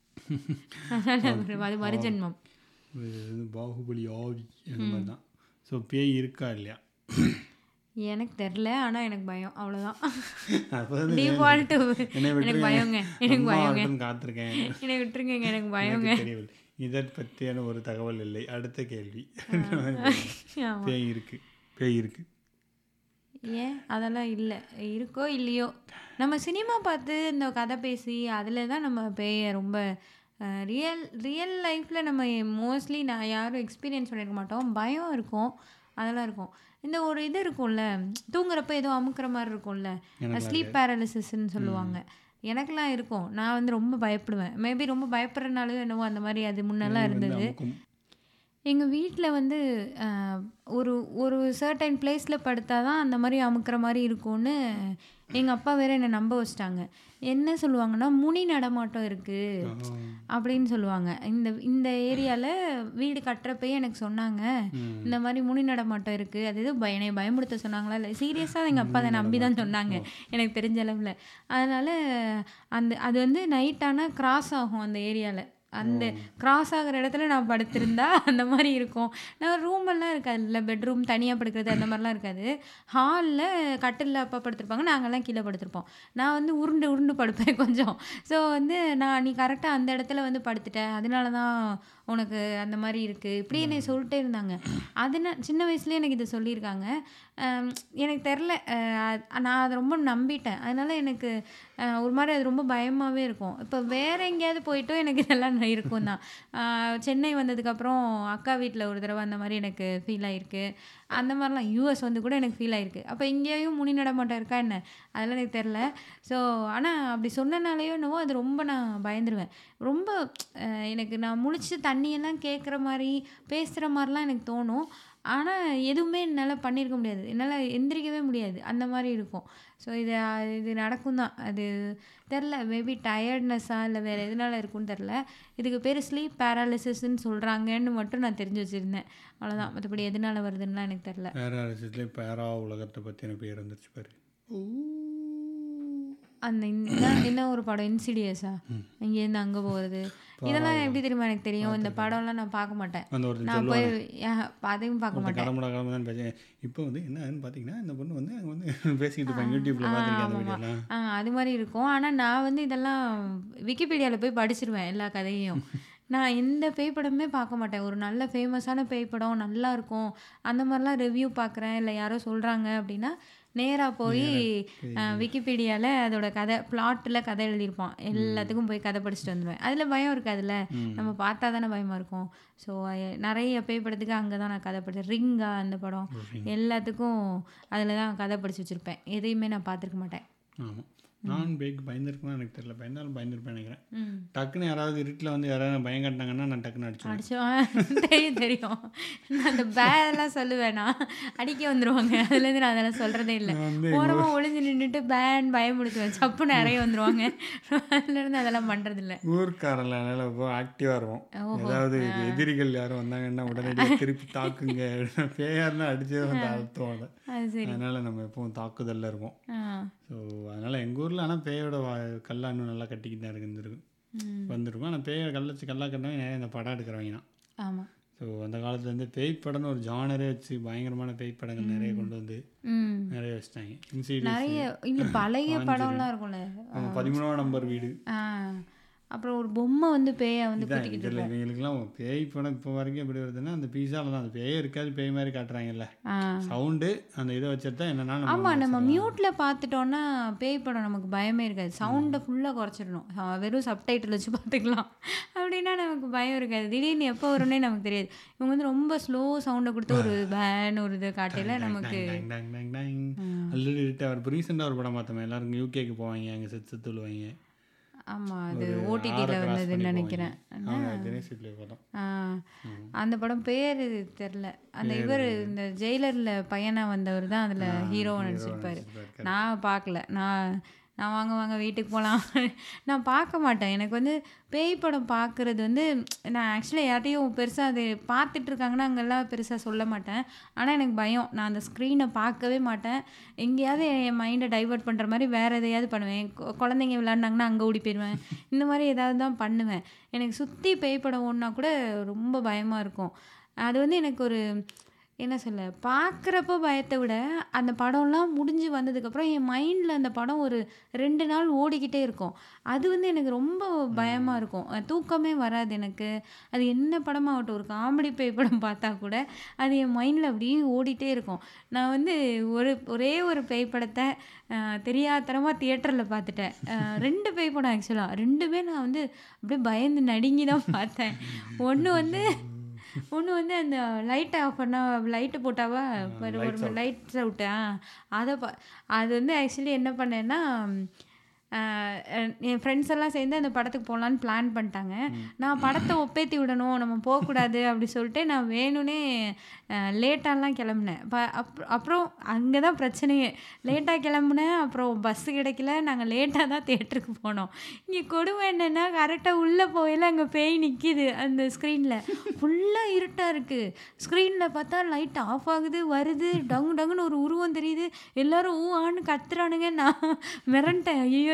அதனால அவரு- அது மறுஜென்மம் இது வந்து பாகுபலி ஆவி அந்த மாதிரி தான் ஸோ பேய் இருக்கா இல்லையா எனக்கு தெரில ஆனா எனக்கு பயம் அவ்வளவுதான் அப்போ வந்து டிஃபால்ட் என்னை எனக்கு விட்டுருங்க பயங்க எனக்கு அம்மா பயங்க வரட்டும்னு காத்திருக்கேன் என்னை விட்டுருங்க எனக்கு பயங்க எனக்கு தெரியவில்லை இதை பற்றியான ஒரு தகவல் இல்லை அடுத்த கேள்வி ஆமா. பேய் இருக்கு பேய் இருக்கு ஏன் அதெல்லாம் இல்லை இருக்கோ இல்லையோ நம்ம சினிமா பார்த்து இந்த கதை பேசி அதில் தான் நம்ம பேய ரொம்ப ரியல் ரியல் லைஃப்பில் நம்ம மோஸ்ட்லி நான் யாரும் எக்ஸ்பீரியன்ஸ் பண்ணியிருக்க மாட்டோம் பயம் இருக்கும் அதெல்லாம் இருக்கும் இந்த ஒரு இது இருக்கும்ல தூங்குறப்ப ஏதோ அமுக்குற மாதிரி இருக்கும்ல ஸ்லீப் பேரலிசிஸ்ன்னு சொல்லுவாங்க எனக்கெல்லாம் இருக்கும் நான் வந்து ரொம்ப பயப்படுவேன் மேபி ரொம்ப பயப்படுறனாலும் என்னவோ அந்த மாதிரி அது முன்னெல்லாம் இருந்தது அமுக்கும். எங்கள் வீட்டில் வந்து ஆஹ், ஒரு ஒரு சர்டைன் பிளேஸில் படுத்தா தான் அந்த மாதிரி அமுக்கிற மாதிரி இருக்கும்னு எங்கள் அப்பா வேற என்னை நம்ப வச்சிட்டாங்க என்ன சொல்லுவாங்கன்னா முனி நடமாட்டம் இருக்குது ஆ. அப்படின்னு சொல்லுவாங்க இந்த இந்த ஏரியாவில் வீடு கட்டுறப்பயே எனக்கு சொன்னாங்க ம். இந்த மாதிரி முனி நடமாட்டம் இருக்குது அது ஏதோ பய என்னை பயமுடுத்த சொன்னாங்களா இல்லை சீரியஸாக எங்கள் அப்பா அதை நம்பி தான் சொன்னாங்க எனக்கு தெரிஞ்ச அளவில் அதனால் அந்த அது வந்து நைட் ஆனால் கிராஸ் ஆகும் அந்த ஏரியாவில் அந்த கிராஸ் ஆகிற இடத்துல நான் படுத்திருந்தா அந்த மாதிரி இருக்கும் நான் ரூம் எல்லாம் இருக்காது இல்லை பெட்ரூம் தனியாக படுக்கிறது அந்த மாதிரிலாம் இருக்காது ஹாலில் கட்டிலில் அப்பா படுத்திருப்பாங்க நாங்கள்லாம் கீழே படுத்திருப்போம் நான் வந்து உருண்டு உருண்டு படுப்பேன் கொஞ்சம் ஸோ வந்து நான் நீ கரெக்டாக அந்த இடத்துல வந்து படுத்துட்ட அதனால தான் உனக்கு அந்த மாதிரி இருக்குது இப்படி என்னை சொல்லிட்டே இருந்தாங்க அதுனா சின்ன வயசுலேயே எனக்கு இதை சொல்லியிருக்காங்க அம், எனக்கு தெரில நான் அதை ரொம்ப நம்பிட்டேன் அதனால எனக்கு அஹ், ஒரு மாதிரி அது ரொம்ப பயமாகவே இருக்கும் இப்போ வேற எங்கேயாவது போயிட்டும் எனக்கு இதெல்லாம் இருக்கும் தான் அஹ், சென்னை வந்ததுக்கப்புறம் அக்கா வீட்டில் ஒரு தடவை அந்த மாதிரி எனக்கு ஃபீல் ஆயிருக்கு அந்த மாதிரிலாம் யூஎஸ் வந்து கூட எனக்கு ஃபீல் ஆயிருக்கு அப்போ இங்கேயும் முனி நடமாட்டம் இருக்கா என்ன அதெல்லாம் எனக்கு தெரில ஸோ ஆனால் அப்படி சொன்னனாலேயோ என்னவோ அது ரொம்ப நான் பயந்துருவேன் ரொம்ப அஹ், எனக்கு நான் முழிச்சு தண்ணியெல்லாம் கேட்குற மாதிரி பேசுகிற மாதிரிலாம் எனக்கு தோணும் ஆனால் எதுவுமே என்னால் பண்ணியிருக்க முடியாது என்னால் எந்திரிக்கவே முடியாது அந்த மாதிரி இருக்கும் ஸோ இது இது நடக்கும் தான் அது தெரில மேபி டயர்ட்னஸ்ஸா இல்லை வேறு எதனால இருக்கும்னு தெரில இதுக்கு பேர் ஸ்லீப் பேராலிசிஸ்ன்னு சொல்கிறாங்கன்னு மட்டும் நான் தெரிஞ்சு வச்சுருந்தேன் அவ்வளோதான் மற்றபடி எதனால வருதுன்னுலாம் எனக்கு தெரில பேரா அரசுலேயே பேரா உலகத்தை பற்றின பேர் வந்துருச்சு பாரு அந்த இந்த என்ன ஒரு படம் இன்சிடியஸா இங்கேருந்து அங்கே போகிறது இதெல்லாம் எப்படி தெரியுமா எனக்கு தெரியும் இந்த படம்லாம் நான் பார்க்க மாட்டேன் அந்த ஒருத்தன் நான் போய் ஏன், அதையும் பார்க்க ஒருத்தன் மாட்டேன் கடமுடா கடமை தான் பேசுறேன் இப்போ வந்து என்னன்னு பார்த்தீங்கன்னா இந்த பொண்ணு வந்து அங்கே வந்து பேசிக்கிட்டு இருப்பாங்க யூடியூப்ல பார்த்துருக்கேன் அந்த வீடியோலாம் ஆ அது மாதிரி இருக்கும் ஆனால் நான் வந்து இதெல்லாம் விக்கிபீடியாவில் போய் படிச்சிருவேன் எல்லா கதையும் நான் எந்த பேய் படமே பார்க்க மாட்டேன் ஒரு நல்ல ஃபேமஸான பேய் படம் நல்லா இருக்கும் அந்த மாதிரிலாம் ரிவ்யூ பார்க்குறேன் இல்லை யாரோ சொல்கிறாங்க அப்படின்னா நேராக போய் விக்கிபீடியாவில் அதோட கதை பிளாட்டில் கதை எழுதியிருப்பான் எல்லாத்துக்கும் போய் கதை படிச்சுட்டு வந்துடுவேன் அதில் பயம் இருக்காதுல்ல நம்ம பார்த்தா தானே பயமாக இருக்கும் ஸோ நிறைய பேய் படத்துக்கு அங்கே தான் நான் கதை படித்தேன் ரிங்கா அந்த படம் எல்லாத்துக்கும் அதில் தான் கதை படித்து வச்சுருப்பேன் எதையுமே நான் பார்த்துருக்க மாட்டேன் ஆமாம் நான் பேக்கு பயந்துருக்கேன்னு எனக்கு தெரியல பயந்தாலும் பயந்துருப்பேன் நினைக்கிறேன் ம் டக்குன்னு யாராவது இருட்டில் வந்து யாராவது பயம் காட்டினாங்கன்னா நான் டக்குன்னு அடிச்சேன் அடிச்சோம் தெரியும் தெரியும் நான் அந்த பேலாம் சொல்லுவேன் நான் அடிக்க வந்துருவாங்க அதுலேருந்து நான் அதெல்லாம் சொல்கிறதே இல்லை நான் வந்து ஓரமாக ஒளிஞ்சு நின்றுட்டு பேன் பயமுடுத்துவேன் சப்பு நிறைய வந்துருவாங்க அதுலேருந்து அதெல்லாம் பண்ணுறதில்ல ஊர்க்காரன்ல அதனால ரொம்ப ஆக்டிவாக இருக்கும் ஏதாவது எதிரிகள் யாரும் வந்தாங்கன்னா உடனடியாக திருப்பி தாக்குங்க பேயா இருந்தால் அடிச்சே வந்து அழுத்தம் அதை அது சரி அதனால நம்ம எப்பவும் தாக்குதலில் இருப்போம் ஆ ஸோ அதனால் எங்கள் ஊரில் ஆனால் பேயோட வா கல்லா இன்னும் நல்லா கட்டிக்கிட்டு தான் இருந்துருக்கு ம் வந்திருக்கும் ஆனால் பேயை கல்ல வச்சு கல்லா கட்டினவங்க நிறைய இந்த படம் எடுக்கிறவங்க தான் ஆமாம் ஸோ அந்த காலத்துல இருந்து பேய் படம்னு ஒரு ஜானரே வச்சு பயங்கரமான பேய் படங்கள் நிறைய கொண்டு வந்து ம் நிறைய வச்சிட்டாங்க இன்சீரியஸ் நிறைய இல்லை பழைய படம்லாம் இருக்கும்ல நம்ம பதிமூணாம் நம்பர் வீடு ஆ அப்புறம் ஒரு பொம்மை வந்து பேயை வந்து இதான் கூட்டிக்கிட்டு இதில் இவங்களுக்குலாம் பேய் படம் இப்போ வரைக்கும் எப்படி வருதுன்னா அந்த பீஸாவில் தான் அந்த பேயே இருக்காது பேய் மாதிரி காட்டுறாங்கல்ல ஆ சவுண்டு அந்த இதை வச்சுட்டு தான் என்னன்னா நம்ம ஆமாம் நம்ம மியூட்டில் பார்த்துட்டோன்னா பேய் படம் நமக்கு பயமே இருக்காது சவுண்டை ஃபுல்லாக குறைச்சிடணும் ஆ, வெறும் சப்டைட்டில் வச்சு பார்த்துக்கலாம் அப்படின்னா நமக்கு பயம் இருக்காது திடீர்னு எப்போ வரும்னே நமக்கு தெரியாது இவங்க வந்து ரொம்ப ஸ்லோ சவுண்டை கொடுத்து ஒரு பேன் ஒரு இது காட்டையில் நமக்கு டங் டங் டங் டங் ஆல்ரெடி இருட்டு அவர் இப்போ ரீசெண்டாக ஒரு படம் பார்த்தோம் எல்லாரும் யூகேக்கு போவாங்க அங்கே செத்து செத்து விழுவாங்க ஆமாம் அது ஒரு ஓடிடியில் ஆறை cross வந்ததுன்னு பண்ணி நினைக்கிறேன் அவங்க தினேஷ் வீட்டில் பார்த்தோம் ஆ, அந்த படம் பேர் தெரில அந்த இவர் இந்த ஜெயிலரில் பையனாக வந்தவர் தான் அதில் ஹீரோவை நடிச்சிருப்பாரு நடிச்சிருப்பாரு. நான் பார்க்கல நான் நான் வாங்க வாங்க வீட்டுக்கு போகலாம் நான் பார்க்க மாட்டேன் எனக்கு வந்து பேய் படம் பார்க்குறது வந்து நான் ஆக்சுவலாக யார்ட்டையும் பெருசாக அது பார்த்துட்டு இருக்காங்கன்னா அங்கெல்லாம் பெருசாக சொல்ல மாட்டேன் ஆனால் எனக்கு பயம் நான் அந்த ஸ்க்ரீனை பார்க்கவே மாட்டேன் எங்கேயாவது என் மைண்டை டைவர்ட் பண்ணுற மாதிரி வேறு எதையாவது பண்ணுவேன் கொ- குழந்தைங்க விளாண்டாங்கன்னா அங்கே ஓடி போயிடுவேன் இந்த மாதிரி ஏதாவது தான் பண்ணுவேன் எனக்கு சுற்றி பேய் படம் ஒன்றா கூட ரொம்ப பயமாக இருக்கும் அது வந்து எனக்கு ஒரு என்ன சொல்ல பார்க்குறப்போ பயத்தை விட அந்த படம்லாம் முடிஞ்சு வந்ததுக்கப்புறம் என் மைண்டில் அந்த படம் ஒரு ரெண்டு நாள் ஓடிக்கிட்டே இருக்கும் அது வந்து எனக்கு ரொம்ப பயமாக இருக்கும் அஹ் தூக்கமே வராது எனக்கு அது என்ன படமாகட்டும் ஒரு காமெடி பேய் படம் பார்த்தா கூட அது என் மைண்டில் அப்படியே ஓடிட்டே இருக்கும் நான் வந்து ஒரு ஒரே ஒரு பேய் படத்தை அஹ், தெரியாத்தனமாக தியேட்டரில் பார்த்துட்டேன் அஹ், ரெண்டு பேய் படம் ஆக்சுவலாக ரெண்டுமே நான் வந்து அப்படியே பயந்து நடுங்கி தான் பார்த்தேன் ஒன்று வந்து ஒன்று வந்து அந்த லைட்டை ஆஃப் பண்ணால் லைட்டு போட்டாவா ஒரு ஒரு லைட்ஸ் அவுட்டா அதை பா அது வந்து ஆக்சுவலி என்ன பண்ணேன்னா ஆஹ் என் ஃப்ரெண்ட்ஸ் எல்லாம் சேர்ந்து அந்த படத்துக்கு போகலான்னு பிளான் பண்ணிட்டாங்க நான் படத்தை ஒப்பேத்தி விடணும் நம்ம போகக்கூடாது அப்படி சொல்லிட்டு நான் வேணும்னே லேட்டாலாம் கிளம்புனேன் ப அப்புறம் அப்புறம் அங்கே தான் பிரச்சனையே லேட்டாக கிளம்புனேன் அப்புறம் பஸ்ஸு கிடைக்கல நாங்கள் லேட்டாக தான் தேட்டருக்கு போனோம் இங்கே கொடுமை என்னென்னா கரெக்டாக உள்ளே போயில அங்கே பேய் நிற்கிது அந்த ஸ்க்ரீனில் ஃபுல்லாக இருட்டாக இருக்குது ஸ்க்ரீனில் பார்த்தா லைட் ஆஃப் ஆகுது வருது டங்கு டங்குன்னு ஒரு உருவம் தெரியுது எல்லாரும் ஊ ஆன்னு கத்துறானுங்க நான் மிரண்டேன் ஐயோ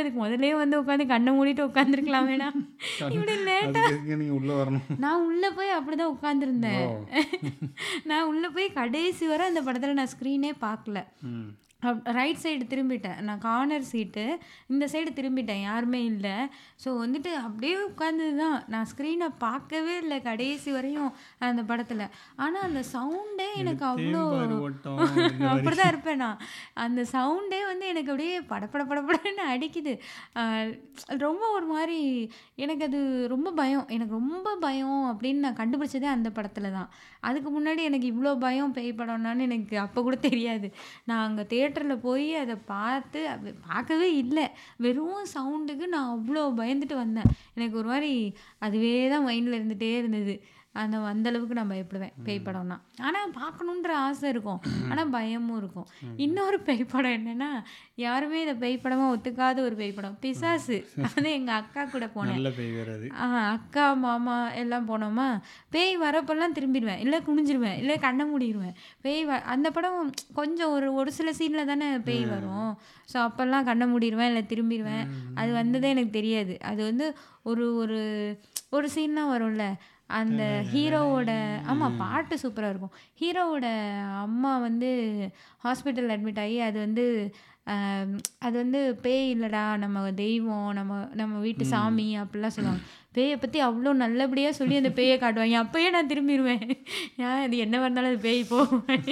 அதுக்கு முதலே வந்து உட்காந்து கண்ணை மூடிட்டு உட்காந்துருக்கலாமேடா இப்படி லேட் அதுக்கு நீங்கள் உள்ளே வரணும் நான் உள்ளே போய் அப்படிதான் உட்காந்துருந்தேன் ஓ நான் உள்ளே போய் கடைசி வரை அந்த படத்தில் நான் ஸ்க்ரீனே பார்க்கல ம் ரைட் சைடு திரும்பிட்டேன் நான் கார்னர் சீட்டு இந்த சைடு திரும்பிட்டேன் யாருமே இல்லை ஸோ வந்துட்டு அப்படியே உட்காந்து தான் நான் ஸ்க்ரீனை பார்க்கவே இல்லை கடைசி வரையும் அந்த படத்தில் ஆனால் அந்த சவுண்டே எனக்கு அவ்வளோ தேம்பாறு ஓட்டம் இந்த மாதிரி. அப்படிதான் இருப்பேன் நான் அந்த சவுண்டே வந்து எனக்கு அப்படியே படப்பட படப்படன்னு அடிக்குது ஆஹ் ரொம்ப ஒரு மாதிரி எனக்கு அது ரொம்ப பயம் எனக்கு ரொம்ப பயம் அப்படின்னு நான் கண்டுபிடிச்சதே அந்த படத்தில் தான் அதுக்கு முன்னாடி எனக்கு இவ்வளோ பயம் பேய் படம்னான்னு எனக்கு அப்போ கூட தெரியாது நான் அங்கே தேட்டரில் போய் அதை பார்த்து அது பார்க்கவே இல்லை வெறும் சவுண்டுக்கு நான் அவ்வளோ பயந்துட்டு வந்தேன் எனக்கு ஒரு மாதிரி அதுவே தான் மைண்டில் இருந்துகிட்டே இருந்தது அந்த அந்த அளவுக்கு நான் பயப்படுவேன் பேய் படம்னா ஆனால் பார்க்கணுன்ற ஆசை இருக்கும் ஆனால் பயமும் இருக்கும் இன்னொரு பேய் படம் என்னன்னா யாருமே இதை பேய் படமாக ஒத்துக்காத ஒரு பேய் படம் பிசாசு அது எங்கள் அக்கா கூட போனேன் நல்ல பேய் வேறு அது ஆ அக்கா மாமா எல்லாம் போனோமா பேய் வரப்பெல்லாம் திரும்பிடுவேன் இல்லை குனிஞ்சிருவேன் இல்லை கண்ணை மூடிடுவேன் பேய் வ அந்த படம் கொஞ்சம் ஒரு ஒரு சில சீனில் தானே பேய் வரும் ஸோ அப்போல்லாம் கண்ணை மூடிடுவேன் இல்லை திரும்பிடுவேன் அது வந்ததே எனக்கு தெரியாது அது வந்து ஒரு ஒரு ஒரு சீன்லாம் வரும்ல அந்த ஹீரோவோட ஆமாம் பாட்டு சூப்பராக இருக்கும் ஹீரோவோட அம்மா வந்து ஹாஸ்பிட்டல் அட்மிட் ஆகி அது வந்து ஆம், அது வந்து பேய் இல்லைடா நம்ம தெய்வம் நம்ம நம்ம வீட்டு சாமி அப்படிலாம் சொல்லுவாங்க பேயை பற்றி அவ்வளோ நல்லபடியாக சொல்லி அந்த பேயை காட்டுவாங்க அப்போயே நான் திரும்பிடுவேன் ஏன் இது என்ன வந்தாலும் அது பேய் போ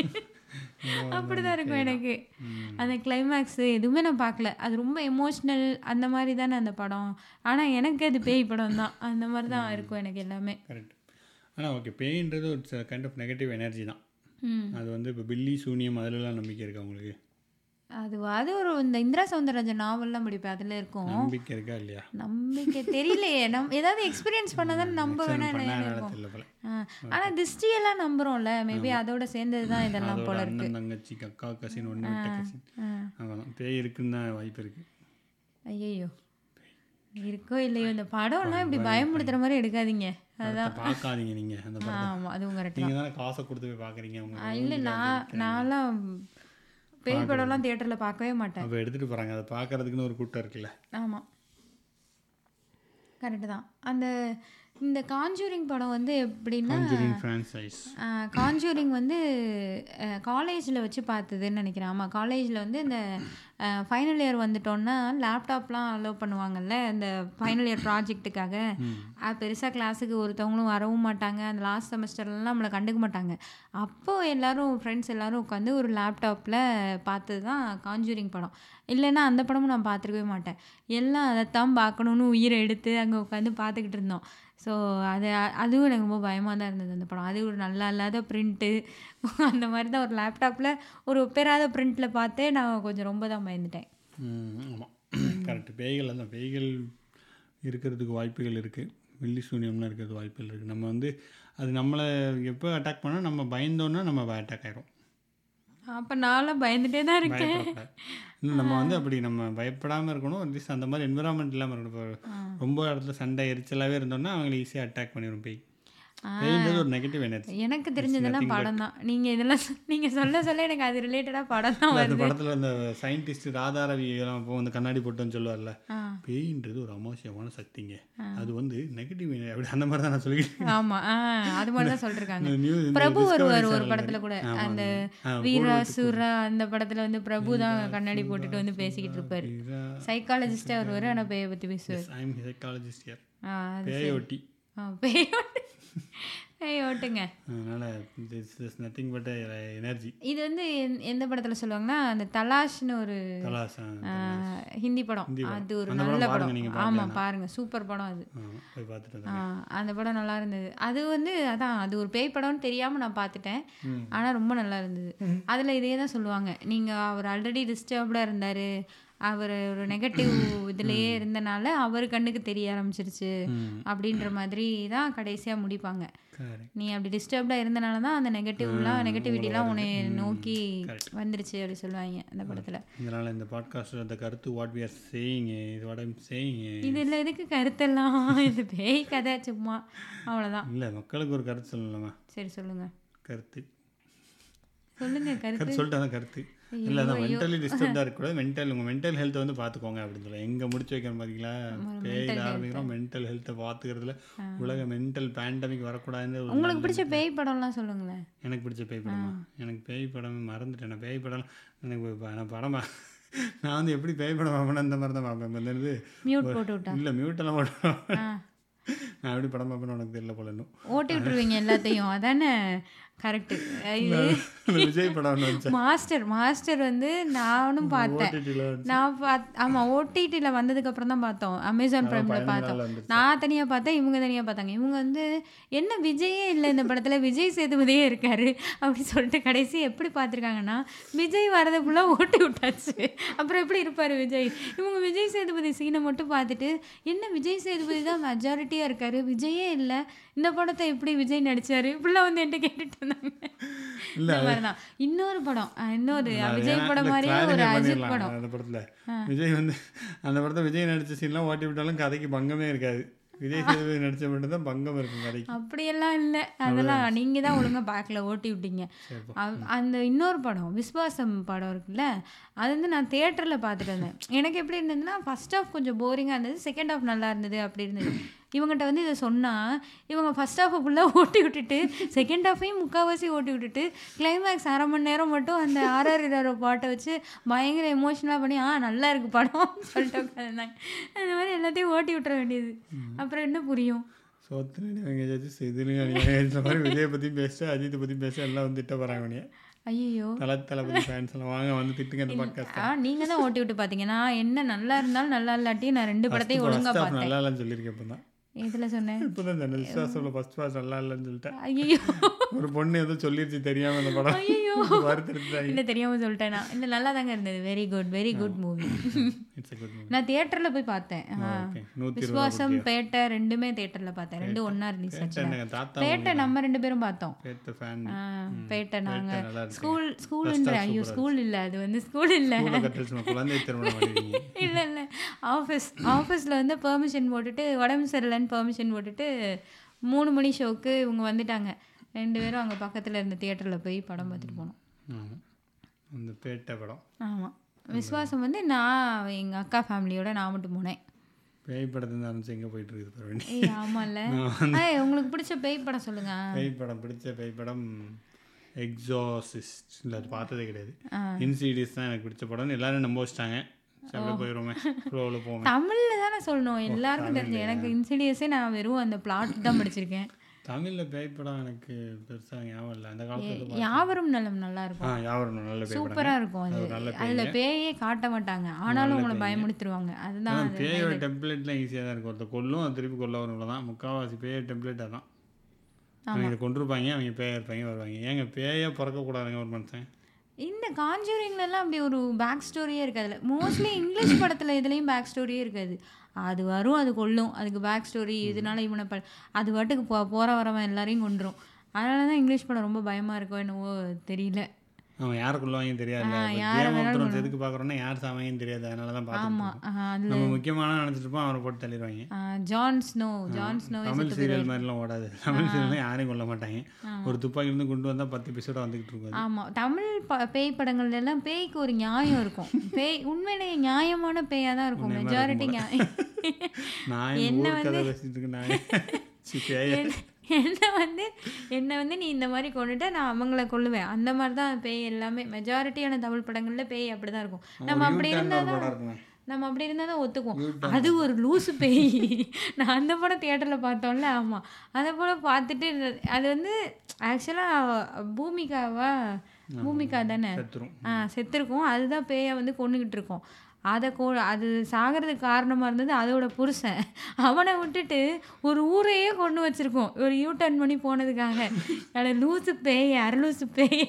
அப்படிதான் இருக்கும் எனக்கு அந்த கிளைமேக்ஸு எதுவுமே நான் பார்க்கல அது ரொம்ப எமோஷ்னல் அந்த மாதிரி தானே அந்த படம் ஆனால் எனக்கு அது பேய் படம் தான் அந்த மாதிரி தான் இருக்கும் எனக்கு எல்லாமே கரெக்ட் ஆனால் ஓகே பேயின்றது ஒரு கைண்ட் ஆஃப் நெகட்டிவ் எனர்ஜி தான் ம் அது வந்து இப்போ பில்லி சூனியம் அதிலலாம் நம்பிக்கை இருக்கா உங்களுக்கு அது அது ஒரு இந்த இந்திரா சவுந்தரராஜன் நாவல்லாம் படிப்பேன் அதில் இருக்கும் நம்பிக்கை இருக்கா இல்லையா நம்பிக்கை தெரியலையே நம் ஏதாவது எக்ஸ்பீரியன்ஸ் பண்ணாதான் நம்ப வேணா பண்ண என்ன இருக்கும் தெரியல போல ஆனால் திஷ்டியெல்லாம் நம்புறோம்ல மேபி அதோட சேர்ந்தது தான் இதெல்லாம் அதோட போல இருக்கு அண்ணன் தங்கச்சி அக்கா கசின் ஒன்று விட்ட கசின் அவ்வளோதான் பேய் இருக்குன்னு தான் வாய்ப்பு இருக்குது ஐயோ இருக்கோ இல்லையோ இந்த படம்லாம் இப்படி பயமுடுத்துற மாதிரி எடுக்காதீங்க அதான் பார்க்காதீங்க நீங்கள் அந்த படம் ஆமாம் அதுவும் கரெக்ட் நீங்கள் தானே காசை கொடுத்து போய் பார்க்குறீங்க அவங்க இல்லை நான் நான்லாம் பேய் படம்லாம் தியேட்டரில் பார்க்கவே மாட்டேன் அப்போ எடுத்துகிட்டு போகிறாங்க அதை பார்க்கறதுக்குன்னு ஒரு கூட்டம் இருக்குல்ல ஆமாம் கரெக்டு தான் அந்த இந்த காஞ்சூரிங் படம் வந்து எப்படின்னா காஞ்சூரிங் ஃப்ரான்சைஸ் காஞ்சூரிங் வந்து காலேஜில் வச்சு பார்த்ததுன்னு நினைக்கிறேன் ஆமாம் காலேஜில் வந்து இந்த ஃபைனல் இயர் வந்துட்டோன்னா லேப்டாப்லாம் அலோவ் பண்ணுவாங்கல்ல இந்த ஃபைனல் இயர் ப்ராஜெக்ட்டுக்காக பெருசாக கிளாஸுக்கு ஒருத்தவங்களும் வரவும் மாட்டாங்க அந்த லாஸ்ட் செமஸ்டர்லாம் நம்மளை கண்டுக்க மாட்டாங்க அப்போது எல்லாரும் ஃப்ரெண்ட்ஸ் எல்லாரும் உட்காந்து ஒரு லேப்டாப்பில் பார்த்தது தான் காஞ்சூரிங் படம் இல்லைன்னா அந்த படமும் நான் பார்த்துருக்கவே மாட்டேன் எல்லாம் அதைத்தான் பார்க்கணுன்னு உயிரை எடுத்து அங்கே உட்காந்து பார்த்துக்கிட்டு இருந்தோம் ஸோ அது அதுவும் எனக்கு ரொம்ப பயமாக தான் இருந்தது அந்த படம் அது ஒரு நல்லா இல்லாத பிரிண்ட்டு அந்த மாதிரி தான் ஒரு லேப்டாப்பில் ஒரு ஒப்பேராத பிரிண்ட்டில் பார்த்தே நான் கொஞ்சம் ரொம்ப தான் பயந்துட்டேன் ஆமாம் கரெக்ட் பேய்கள் அந்த பேய்கள் இருக்கிறதுக்கு வாய்ப்புகள் இருக்குது வெள்ளி சூனியம்லாம் இருக்கிறது வாய்ப்புகள் இருக்குது நம்ம வந்து அது நம்மளை எப்போ அட்டாக் பண்ணால் நம்ம பயந்தோன்னா நம்ம அட்டாக் ஆயிரும் அப்போ நான்லாம் பயந்துட்டே தான் இருக்கேன் பயப்படக்கூடாது இன்னும் நம்ம வந்து அப்படி நம்ம பயப்படாமல் இருக்கணும் அட்லீஸ்ட் அந்த மாதிரி என்விரான்மெண்ட் இல்லாமல் இருக்கணும் இப்போ ரொம்ப இடத்துல சண்டை எரிச்சலாகவே இருந்தோம்னா அவங்களை ஈஸியாக அட்டாக் பண்ணிடும் பேய் பேய்ன்றது ஒரு நெகட்டிவ் எனர்ஜி எனக்கு தெரிஞ்சதெல்லாம் படம் தான் நீங்கள் இதெல்லாம் சொ- நீங்க சொல்ல சொல்ல எனக்கு அது ரிலேட்டடாக படம் தான் அந்த வருது படத்தில் அந்த சயின்டிஸ்ட் ராதாரவி எல்லாம் இப்போ வந்து கண்ணாடி போட்டுன்னு சொல்லுவார்ல ஆ பேயின்றது ஒரு அமாவசியமான சக்திங்க அது வந்து நெகட்டிவ் அப்படி அந்த மாதிரி தான் நான் சொல்லிக்கிட்டு ஆமா ஆ அது மாதிரி தான் சொல்லிருக்காங்க இந்த நியூ இந்த பிரபு Discovery வருவார் ஒரு Channel படத்துல கூட ஆமா, அந்த ஆ, வீரா சூரா அந்த படத்துல வந்து பிரபு தான் கண்ணாடி போட்டுட்டு வந்து பேசிக்கிட்டு இருப்பாரு சைக்காலஜிஸ்டா வருவாரு ஆனா பேயை பத்தி பேசுவார் ஐ எம் சைக்காலஜிஸ்ட் இயர் ஆ அது பேயொட்டி ஆ, பேய் ஓட்டு பேய் ஓட்டுங்க அதனால this is nothing but energy இது வந்து எந்த- எந்த படத்துல சொல்லுவாங்கன்னா அந்த தலாஷ்னு ஒரு கலாசா ஆ, ஹிந்தி படம் ஹிந்தி படம். அது ஒரு அந்த நல்ல படம் பாருங்க, படம் நீங்க ஆமா பாருங்க சூப்பர் படம் அது போய் பார்த்துட்டு ஆ, வந்தேன். அந்த படம் நல்லா இருந்தது அது வந்து அதான் அது ஒரு பேய் படம்னு தெரியாம நான் பார்த்துட்டேன் ஆனா ரொம்ப நல்லா இருந்தது அதுல இதே தான் சொல்லுவாங்க நீங்க அவர் ஆல்ரெடி டிஸ்டர்ப்டா இருந்தாரு அவர் ஒரு நெகட்டிவ் இதுலயே இருந்தனால அவர் கண்ணுக்கு தெரிய ஆரம்பிச்சிருச்சு ம் அப்படின்ற மாதிரி தான் கடைசியா முடிப்பாங்க கரெக்ட் நீ அப்படி டிஸ்டர்ப்டா இருந்தனால தான் அந்த நெகட்டிவ்லாம் நெகட்டிவிட்டிலாம் உன்னை நோக்கி வந்துருச்சு அப்படி சொல்லுவாங்க அந்த படத்துல இதனால இந்த பாட்காஸ்ட் அந்த கருத்து வாட் வி ஆர் சேயிங் இது வாட் ஐம் சேயிங் இதுல எதுக்கு கருத்தெல்லாம் இது பேய் கதை சும்மா அவ்வளவுதான் இல்லை மக்களுக்கு ஒரு கருத்து சொல்லலாமா சரி சொல்லுங்க கருத்து சொல்லுங்க கருத்து கருத்து சொல்லிட்டு அதான் கருத்து இல்லை அதான் மென்டலி டிஸ்டர்ப்டாக இருக்கக்கூடாது மென்டல் உங்கள் மென்டல் ஹெல்த்தை வந்து பார்த்துக்கோங்க அப்படின்னு சொல்லலாம் எங்கே முடிச்சு வைக்கிறோம் பார்த்தீங்களா பேய் ஆரம்பிக்கிறோம் மென்டல் ஹெல்த்தை பார்த்துக்கிறதுல உலக மென்டல் பேண்டமிக் வரக்கூடாதுன்னு ஒரு உங்களுக்கு பிடிச்ச பேய் படம்லாம் சொல்லுங்களேன் எனக்கு பிடிச்ச பேய் படமா எனக்கு பேய் படம் மறந்துட்டேன் நான் பேய் படம் எனக்கு ப- நான் படம் பா- நான் வந்து எப்படி பேய் படம் பார்ப்பேன் அந்த மாதிரி தான் பார்ப்பேன் இந்த இது மியூட் போட்டு விட்டா இல்லை மியூட்டெல்லாம் போட்டோம் ஆ நான் எப்படி படம் பார்ப்பேன்னு உனக்கு தெரியல போல இன்னும் ஓட்டி விட்டுருவீங்க எல்லாத்தையும் அதானே கரெக்டு இது இந்த விஜய் படம் ஒன்று வந்துச்சு மாஸ்டர் மாஸ்டர் வந்து நானும் பார்த்தேன் ஓடிடியில் நான் பாத் ஆமாம் ஓடிடியில் வந்ததுக்கப்புறம் தான் பார்த்தோம் அமேசான் ப்ரைமில் பதினஞ்சு பார்த்தோம் நாள் வந்துருச்சு. நான் தனியாக பார்த்தேன் இவங்க தனியாக பார்த்தாங்க இவங்க வந்து என்ன விஜயே இல்லை இந்த படத்தில் விஜய் சேதுபதியே இருக்காரு அப்படி சொல்லிட்டு கடைசி எப்படி பார்த்துருக்காங்கன்னா விஜய் வரதை ஃபுல்லாக ஓட்டி விட்டாச்சு அப்புறம் எப்படி இருப்பார் விஜய் இவங்க விஜய் சேதுபதி சீனை மட்டும் பார்த்துட்டு என்ன விஜய் சேதுபதி தான் மெஜாரிட்டியாக இருக்காரு விஜயே இல்லை இந்த படத்தை எப்படி விஜய் நடிச்சாரு இப்படிலாம் வந்து என்கிட்ட கேட்டுட்டு இருந்தாங்க இந்த மாதிரி தான் இன்னொரு படம் அஹ் இன்னொரு விஜய் படம் மாதிரியே ஒரு அஜித் படம் அந்த படத்தில் விஜய் வந்து அந்த படத்தை விஜய் நடிச்ச சீன்லாம் ஓட்டி விட்டாலும் கதைக்கு பங்கமே இருக்காது விஜய் சேதுபதி நடிச்ச மட்டும் தான் பங்கம் இருக்கும் கதைக்கு அப்படியெல்லாம் இல்லை அதெல்லாம் நீங்கள் தான் ஒழுங்கா பார்க்கல ஓட்டி விட்டீங்க சரிப்பா. அவ்- அந்த இன்னொரு படம் விஸ்வாசம் படம் இருக்குல்ல அது வந்து நான் தேட்டரில் பார்த்துட்டு இருந்தேன் எனக்கு எப்படி இருந்ததுன்னா ஃபர்ஸ்ட் ஹாஃப் கொஞ்சம் போரிங்காக இருந்தது செகண்ட் ஹாஃப் நல்லா இருந்தது அப்படி இருந்தது இவங்ககிட்ட வந்து இதை சொன்னால் இவங்க ஃபர்ஸ்ட் ஹாஃபை ஃபுல்லாக ஓட்டி விட்டுட்டு செகண்ட் ஹாஃபையும் முக்கால்வாசி ஓட்டி விட்டுட்டு கிளைமேக்ஸ் அரை மணி நேரம் மட்டும் அந்த ஆர்ஆர் இரோ பாட்டை வச்சு பயங்கர எமோஷனலாக பண்ணி ஆ நல்லா இருக்கு படம் சொல்லிட்டு உட்காந்துருந்தாங்க அந்த மாதிரி எல்லாத்தையும் ஓட்டி விட்டுற வேண்டியது அப்புறம் என்ன புரியும் சோத்து வெங்கடாச்சு சிதிலுங்க இந்த மாதிரி விஜய் பற்றி பேச அஜித்தை பற்றி பேச எல்லாம் வந்து திட்ட போகிறாங்க உனிய ஐயோ தலை தளபதி ஃபேன்ஸ் எல்லாம் வாங்க வந்து திட்டுங்க இந்த பக்கம் ஆ நீங்க தான் ஓட்டி விட்டு பாத்தீங்க நான் என்ன நல்லா இருந்தாலும் நல்லா இல்லாட்டி நான் ரெண்டு படத்தையும் ஒழுங்கா பார்த்தேன் நல்லா இல்லைன்னு சொல்லியிருக்கேன் இப்போ தான் எதுல சொன்னேன் இப்போ தான் சொன்னேன் விஸ்வாசம்ல ஃபர்ஸ்ட் பாஸ் நல்லா இல்லைன்னு சொல்லிட்டேன் ஐயோ ஒரு பொண்ணு ஏதோ சொல்லிருச்சு தெரியாம இந்த படம் ஐயோ வருத்தெடுத்தாங்க இல்ல தெரியாம சொல்லிட்டேன் நான் இல்ல நல்லா தாங்க இருந்தது very good very good movie it's good movie நான் தியேட்டர்ல போய் பார்த்தேன் ஆ. ஓகே நூற்றி இருபது விஸ்வாசம் பேட்டை ரெண்டுமே தியேட்டர்ல பார்த்தேன் ரெண்டும் ஒண்ணா ரிலீஸ் ஆச்சு எங்க தாத்தா பேட்டை நம்ம ரெண்டு பேரும் பார்த்தோம் பேத்த ஃபேன் ஆ, பேட்டை நாங்க நல்லா இருக்கு ஸ்கூல் ஸ்கூல்ன்ற ஐயோ ஸ்கூல் இல்ல அது வந்து ஸ்கூல் இல்ல ஸ்கூலில் கட்டுச்சு குழந்தை திருமணம் பண்ணிருக்கீங்க இல்ல இல்ல ஆஃபீஸ் ஆஃபீஸில் வந்து பெர்மிஷன் போட்டுட்டு உடம்பு சரியில்லைன்னு பெர்மிஷன் போட்டுட்டு மூணு மணி ஷோக்கு இவங்க வந்துட்டாங்க ரெண்டு பேரும் அங்கே பக்கத்தில் இருந்த தியேட்டரில் போய் படம் பார்த்துட்டு போனோம் ஆமா. அந்த பேட்டை படம் ஆமாம் விஸ்வாசம் வந்து நான் எங்கள் அக்கா ஃபேமிலியோட நான் மட்டும் போனேன் பேய் படத்துல ஆரம்பிச்சு எங்கே போயிட்டு இருக்குது பரவாயில்ல ஏய் ஆமாம்ல ஏய் உங்களுக்கு பிடிச்ச பேய் படம் சொல்லுங்க பேய் படம் பிடிச்ச பேய் படம் எக்ஸாசிஸ்ட் இல்லை அது பார்த்ததே கிடையாது இன்சீடியஸ் தான் எனக்கு பிடிச்ச படம்னு எல்லாரும் நம்ப வச்சிட்டாங்க சரி போயிடுவோமே ஃப்ளோவில் போவோமே தமிழில் தானே சொல்லணும் எல்லாருக்கும் தெரிஞ்சு எனக்கு இன்சிடியஸே நான் வெறும் அந்த பிளாட் தான் படிச்சிருக்கேன் தமிழில் பேய் படம் எனக்கு பெருசாக ஞாபகம் இல்லை அந்த காலத்தில் யாவரும் நலம் நல்லா இருக்கும் ஆ யாவரும் நல்ல பேய் படம் சூப்பரா இருக்கும் அது அது நல்ல அதுல பேயே காட்ட மாட்டாங்க ஆனாலும் உங்களை பயமுடுத்துருவாங்க அதுதான் ஆனால் பேயோட டெம்ப்ளேட்லாம் ஈஸியாக தான் இருக்கும் ஒருத்தர் கொல்லும் அது திருப்பி கொல்ல வரும் தான் முக்கால்வாசி பேய டெம்ப்ளேட் அதான் அவங்க இதை கொண்டிருப்பாங்க அவங்க பேயா இருப்பாங்க வருவாங்க ஏங்க பேயா பிறக்கக்கூடாதுங்க ஒரு மனுஷன் இந்த காஞ்சூரிங்ல எல்லாம் அப்படி ஒரு பேக் ஸ்டோரியே இருக்காதுல்ல மோஸ்ட்லி இங்கிலீஷ் படத்துல இதுலயும் பேக் ஸ்டோரியே இருக்காது அது வரும் அது கொல்லும் அதுக்கு பேக் ஸ்டோரி இதனால இவனை ப அது பாட்டுக்கு போ போற வரவன் எல்லாரையும் கொண்டுரும் அதனால தான் இங்கிலீஷ் படம் ரொம்ப பயமா இருக்கோ என்னவோ தெரியல அவன் யாரை கொள்ளுவாங்கன்னு தெரியாது யாரை கேம் ஆஃப் த்ரோன்ஸ் எதுக்கு பார்க்குறோன்னா யார் சாவாங்கன்னு தெரியாது அதனால தான் ஆமா பார்த்துட்டு ஆஹ், அதுல நம்ம முக்கியமான நினச்சிட்டு இருப்போம் அவரை போட்டு தள்ளிடுவாங்க ஆஹ், Jon Snow Jon Snow Tamil serial மாதிரிலாம் ஓடாது தமிழ் சீரியல்லாம் யாரையும் கொல்ல மாட்டாங்க ஒரு துப்பாக்கி இருந்து கொண்டு வந்தால் பத்து எபிசோட வந்துகிட்டு இருக்கும் அது. ஆமா தமிழ் ப- பேய் படங்கள்ல எல்லாம் பேய்க்கு ஒரு நியாயம் இருக்கும் பேய் உண்மையிலேயே நியாயமான பேயா தான் இருக்கும் மெஜாரிட்டி நியாயம் நான் என் ஊர் கதை பேசிட்டு இருக்கேன் நான் சி, பேய. என்ன வந்து என்னை வந்து நீ இந்த மாதிரி கொண்டுட்டா நான் அவங்கள கொல்லுவேன் அந்த மாதிரி தான் பேய் எல்லாமே மெஜாரிட்டியான தமிழ் படங்கள்ல பேய் அப்படிதான் இருக்கும் நம்ம அப்படி யூ-டர்ன் இருந்தா ஒரு தான் படம் இருக்குமே நம்ம அப்படி இருந்தால் தான் ஒத்துக்குவோம் அது ஒரு லூசு பேய் நான் அந்த படம் தியேட்டரில் பார்த்தோம்ல ஆமாம் அதை போல் பார்த்துட்டு அது வந்து ஆக்சுவலாக பூமிகாவா பூமிகா தானே செத்துரும் ஆ செத்துருக்கும் அதுதான் பேயை வந்து கொண்டுகிட்டு இருக்கோம் அதை கோ அது சாகிறதுக்கு காரணமாக இருந்தது அதோட புருஷன் அவனை விட்டுட்டு ஒரு ஊரையே கொண்டு வச்சிருக்கோம் ஒரு யூ டர்ன் பண்ணி போனதுக்காக அதில் லூசு பேய் அரலூசு பேய்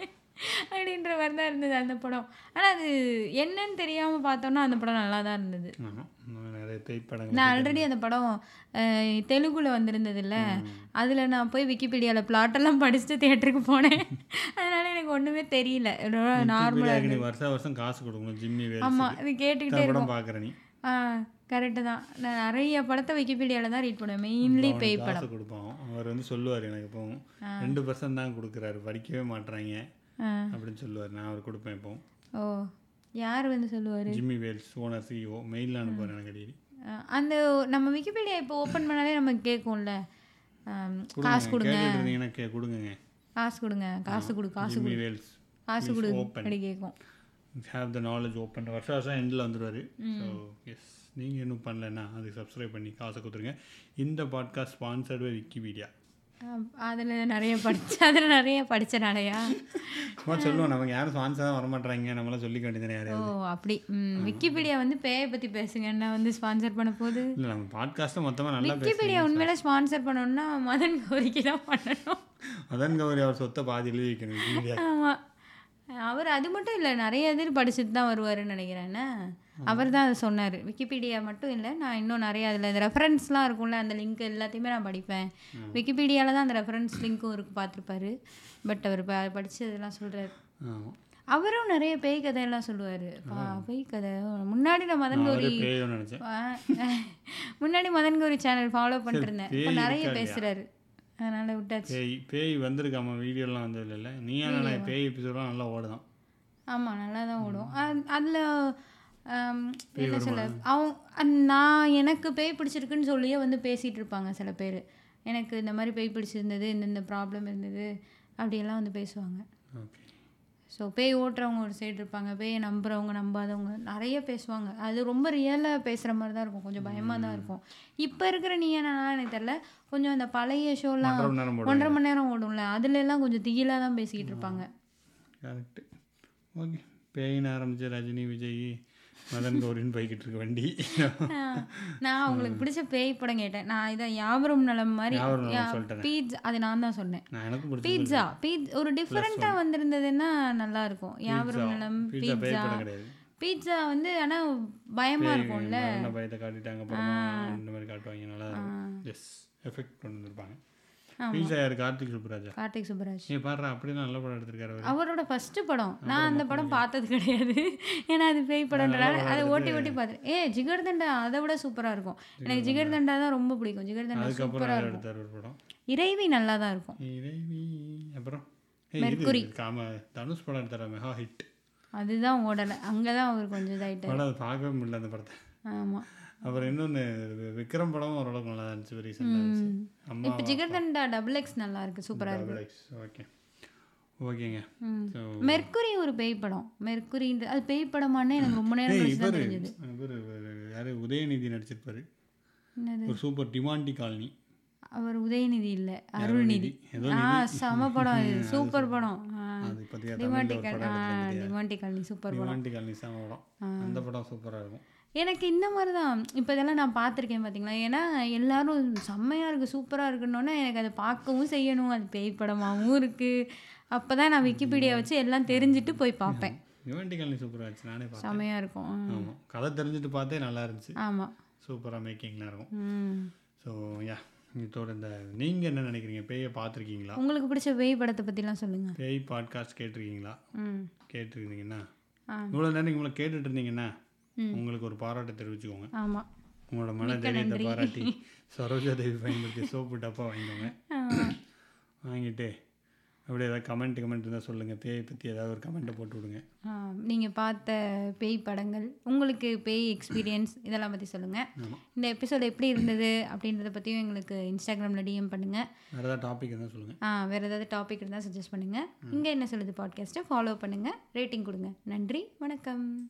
அப்படின்ற மாதிரி தான் இருந்தது அந்த படம் ஆனால் அது என்னன்னு தெரியாமல் பார்த்தோன்னா அந்த படம் நல்லா தான் இருந்தது ஆமா இன்னும் நிறைய பேய் படங்கள் நான் ஆல்ரெடி அந்த படம் அஹ், தெலுங்குல வந்திருந்ததுல்ல அதில் நான் போய் விக்கிபீடியாவில் பிளாட்டெல்லாம் படிச்சுட்டு தேட்டருக்கு போனேன் அதனால எனக்கு ஒன்றுமே தெரியல நார்மலாக விக்கிபீடியாவுக்கு நீ வருஷம் வருஷம் காசு கொடுக்கணும் ஜிம்மி வேல் ஆமாம் இது கேட்டுக்கிட்டே இருக்கும் படம் பார்க்குற நீ ஆ கரெக்டு தான் நான் நிறைய படத்தை விக்கிபீடியாவில் தான் ரீட் பண்ணுவேன் மெயின்லி பேய் படம் காசு கொடுப்போம் அவர் வந்து சொல்லுவார் எனக்கு எப்பவும் ரெண்டு பர்சன்ட் தான் கொடுக்குறாரு படிக்கவே மாட்றாங்க ஆ. அப்படின்னு சொல்லுவார் நான் அவர் கொடுப்பேன் இப்போ ஓ யார் வந்து சொல்லுவார் ஜிம்மி வேல்ஸ் ஓனர் சிஇஓ மெயிலில் அனுப்புவார் எனக்கு அடிக்கடி அந்த நம்ம விக்கிபீடியா இப்போ ஓப்பன் பண்ணாலே நமக்கு கேட்கும்ல ஆம், காசு கொடுங்க கேட்டுட்டு இருந்தீங்கன்னா கே கொடுங்க காசு கொடுங்க காசு கொடு காசு ஜிம்மி வேல்ஸ் காசு கொடு open. அப்படி கேட்கும் ஹேவ் த நாலேஜ் ஓப்பன் வருஷம் வருஷம் எண்டில் வந்துடுவார் ஸோ எஸ் நீங்கள் இன்னும் பண்ணலைன்னா அதுக்கு சப்ஸ்கிரைப் பண்ணி காசை கொடுத்துருங்க இந்த பாட்காஸ்ட் ஸ்பான்சர்டு பை விக்கிபீடியா அதில் நிறைய படிச்ச அதில் நிறைய படித்தனாலயா சும்மா சொல்லுவோம் நமக்கு யாரும் ஸ்பான்சர் தான் வரமாட்டாங்க நம்மளாம் சொல்லிக்க வேண்டியது ஓ யாரையாவது அப்படி ம் விக்கிபீடியா வந்து பேயை பற்றி பேசுங்கன்னா வந்து ஸ்பான்சர் பண்ண போகுது இல்லை நம்ம பாட்காஸ்ட்டை மொத்தமாக நல்லா பேச விக்கிபீடியா உண்மையில ஸ்பான்சர் பண்ணணும்னா மதன் கௌரிக்கு தான் பண்ணணும் மதன் கௌரி அவர் சொத்தை பாதி எழுதி வைக்கணும் விக்கிபீடியா ஆமாம் அவர் அது மட்டும் இல்லை நிறைய இது படிச்சுட்டு தான் வருவாருன்னு நினைக்கிறேன் அவர் தான் அதை சொன்னார் விக்கிபீடியா மட்டும் இல்லை நான் இன்னும் நிறைய அதில் இந்த ரெஃபரன்ஸ்லாம் இருக்கும்ல அந்த லிங்க் எல்லாத்தையுமே நான் படிப்பேன் விக்கிபீடியாவில் தான் அந்த ரெஃபரன்ஸ் லிங்க்கும் இருக்கு பார்த்துருப்பாரு பட் அவர் ப படிச்சதெல்லாம் சொல்கிறார் ஆமாம் அவரும் நிறைய பேய் கதையெல்லாம் சொல்லுவார் பேய் கதை முன்னாடி நான் மதன் நான் கௌரி அவரே பேயோன்னு நினச்சேன் ஆ, முன்னாடி மதன் கௌரி சேனல் ஃபாலோ பண்ணிருந்தேன் இப்போ பேய் நிறைய இருக்கா இல்லையா? பேசுகிறாரு அதனால் விட்டாச்சு பேய் பேய் வந்திருக்காம வீடியோலாம் வந்தது இல்லை நீயா நான் பேய் எபிசோட்லாம் நல்லா ஓடுதான் ஆமாம் நல்லா தான் ஓடும் அதில் என்ன சொல்ல அவங்க நான் எனக்கு பேய் பிடிச்சிருக்குன்னு சொல்லியே வந்து பேசிகிட்டு இருப்பாங்க சில பேர் எனக்கு இந்த மாதிரி பேய் பிடிச்சிருந்தது இந்தந்த ப்ராப்ளம் இருந்தது அப்படியெல்லாம் வந்து பேசுவாங்க ஓகே ஸோ பேய் ஓட்டுறவங்க ஒரு சைடு இருப்பாங்க பேயை நம்புறவங்க நம்பாதவங்க நிறைய பேசுவாங்க அது ரொம்ப ரியலாக பேசுகிற மாதிரி தான் இருக்கும் கொஞ்சம் பயமாக தான் இருக்கும் இப்போ இருக்கிற நீ என்னன்னா எனக்கு தெரில கொஞ்சம் அந்த பழைய ஷோலாம் ஒன்றரை மணி நேரம் போடுவேன் ஒன்றரை மணி நேரம் ஓடும்ல அதுல எல்லாம் கொஞ்சம் திகிலாக தான் பேசிக்கிட்டு இருப்பாங்க கரெக்டு ஓகே பேயின்னு ஆரம்பிச்ச ரஜினி விஜய் மதன் கௌரின்னு போய்கிட்டு இருக்கு வண்டி ஆஹ் நான் அவங்களுக்கு பிடிச்ச பேய் படம் கேட்டேன் நான் இதை யாவரும் நலம் மாதிரி யாவரும் நலம் சொல்லிட்டேன். பீட்சா அது நான் தான் சொன்னேன் நான் எனக்கு பிடிச்ச பீட்சா பீட் ஒரு டிஃப்ரெண்ட்டாக வந்திருந்ததுன்னா நல்லா இருக்கும் யாவரும் நலம் பீட்சா பேய் பீட்சா படம் கிடையாது பீட்சா வந்து ஆனால் பயமாக இருக்கும்ல மரண பயத்தை காட்டிட்டாங்க அப்புறமா இந்த மாதிரி காட்டுவாங்க நல்லா இருக்கும் எஸ் எஃபெக்ட் கொண்டு வந்திருப்பாங்க பீட்சா யார் கார்த்திக் சுப்ராஜா கார்த்திக் சுப்பராஜ் நீ பாடுறா அப்படி நல்ல படம் எடுத்திருக்காரு அவர் அவரோட ஃபர்ஸ்ட் படம் நான் அந்த படம் பார்த்தது கிடையாது ஏன்னா அது பேய் படம்ன்றனால அதை ஓட்டி ஓட்டி பார்த்துரு ஏ ஜிகர் தண்டா அதை விட சூப்பராக இருக்கும் எனக்கு ஜிகர் தண்டா தான் ரொம்ப பிடிக்கும் ஜிகர் தண்டா அதுக்கப்புறம் சூப்பராக யார் இருக்கும் எடுத்தார் ஒரு படம் இறைவி நல்லா தான் இருக்கும் இறைவி அப்புறம் ஏய், இது காம தனுஷ் படம் எடுத்தாரா மெகா ஹிட் அதுதான் ஓடலை அங்கே தான் அவர் கொஞ்சம் இதாயிட்டார் படம் அது பார்க்கவே முடியல அந்த படத்தை ஆமாம் அப்புறம் இன்னொன்று விக்ரம் படமும் ஓரளவுக்கு நல்லா இருந்துச்சு ரீசெண்டாக இருந்துச்சு அம்மா இப்போ ஜிகர் தண்டா டபுள் எக்ஸ் நல்லா இருக்கு சூப்பராக இருக்கு ஓகே ஓகேங்க ம். ஸோ மெர்க்குரி ஒரு பேய் படம் மெர்க்குரின்ற அது பேய் படமானே எனக்கு ரொம்ப நேரம் கழிச்சு தான் இவர் தெரிஞ்சது இவர் யார் உதயநிதி நடிச்சிருப்பாரு என்னது ஒரு சூப்பர் டிமாண்டி காலனி அவர் உதயநிதி இல்லை அருள்நிதி ஏதோ ஆ செம படம் இது சூப்பர் படம் ஆ அது பற்றியா டிமாண்டி தமிழ்ல ஒரு கால் படம் ஆ எடுத்துருந்தது டிமாண்டி காலனி சூப்பர் படம் டிமாண்டி காலனி செம படம் அந்த படம் சூப்பராக இருக்கும் எனக்கு இந்த மாதிரி தான் இப்போ இதெல்லாம் நான் பார்த்துருக்கேன் பார்த்தீங்களா ஏன்னா எல்லாரும் செம்மையாக இருக்குது சூப்பராக இருக்குன்னொன்னே எனக்கு அதை பார்க்கவும் செய்யணும் அது பேய் படமாகவும் இருக்குது அப்போ தான் நான் விக்கிபீடியா வச்சு எல்லாம் தெரிஞ்சுட்டு போய் பார்ப்பேன் டிமாண்டி காலனி சூப்பராக இருந்துச்சு நானே பார்த்தேன் செம்மையாக இருக்கும் ஆமாம் கதை தெரிஞ்சுட்டு பார்த்தே நல்லா இருந்துச்சு ஆமாம் சூப்பராக மேக்கிங்லாம் இருக்கும் ம் ஸோ யா இதோட இந்த நீங்கள் என்ன நினைக்கிறீங்க பேயை பார்த்துருக்கீங்களா உங்களுக்கு பிடிச்ச பேய் படத்தை பற்றிலாம் சொல்லுங்கள் பேய் பாட்காஸ்ட் கேட்டிருக்கீங்களா ம் கேட்டிருந்தீங்கன்னா ஆ. இவ்வளோ நேரம் நீங்கள் உங்களை கேட்டுட்டு இருந்தீங்கன்னா உங்களுக்கு ஒரு பாராட்டை தெரிவிச்சுக்கோங்க ஆமாம் உங்களோட மன தைரியத்தை பாராட்டி சரோஜா தேவி பயன்படுத்தி சோப்பு டப்பா வாங்கிக்கோங்க வாங்கிட்டு அப்படியே ஏதாவது கமெண்ட் கமெண்ட் இருந்தால் சொல்லுங்கள் பேயை பற்றி ஏதாவது ஒரு கமெண்ட்டை போட்டு விடுங்க நீங்கள் பார்த்த பேய் படங்கள் உங்களுக்கு பேய் எக்ஸ்பீரியன்ஸ் இதெல்லாம் பற்றி சொல்லுங்கள் ஆமாம் இந்த எபிசோட் எப்படி இருந்தது அப்படின்றத பற்றியும் எங்களுக்கு இன்ஸ்டாகிராமில் டிஎம் பண்ணுங்கள் வேறு ஏதாவது டாபிக் இருந்தால் சொல்லுங்கள் ஆ வேறு ஏதாவது டாபிக் இருந்தால் சஜஸ்ட் பண்ணுங்கள் இங்கே என்ன சொல்லுது பாட்காஸ்ட்டை ஃபாலோ பண்ணுங்கள் ரேட்டிங் கொடுங்க நன்றி வணக்கம்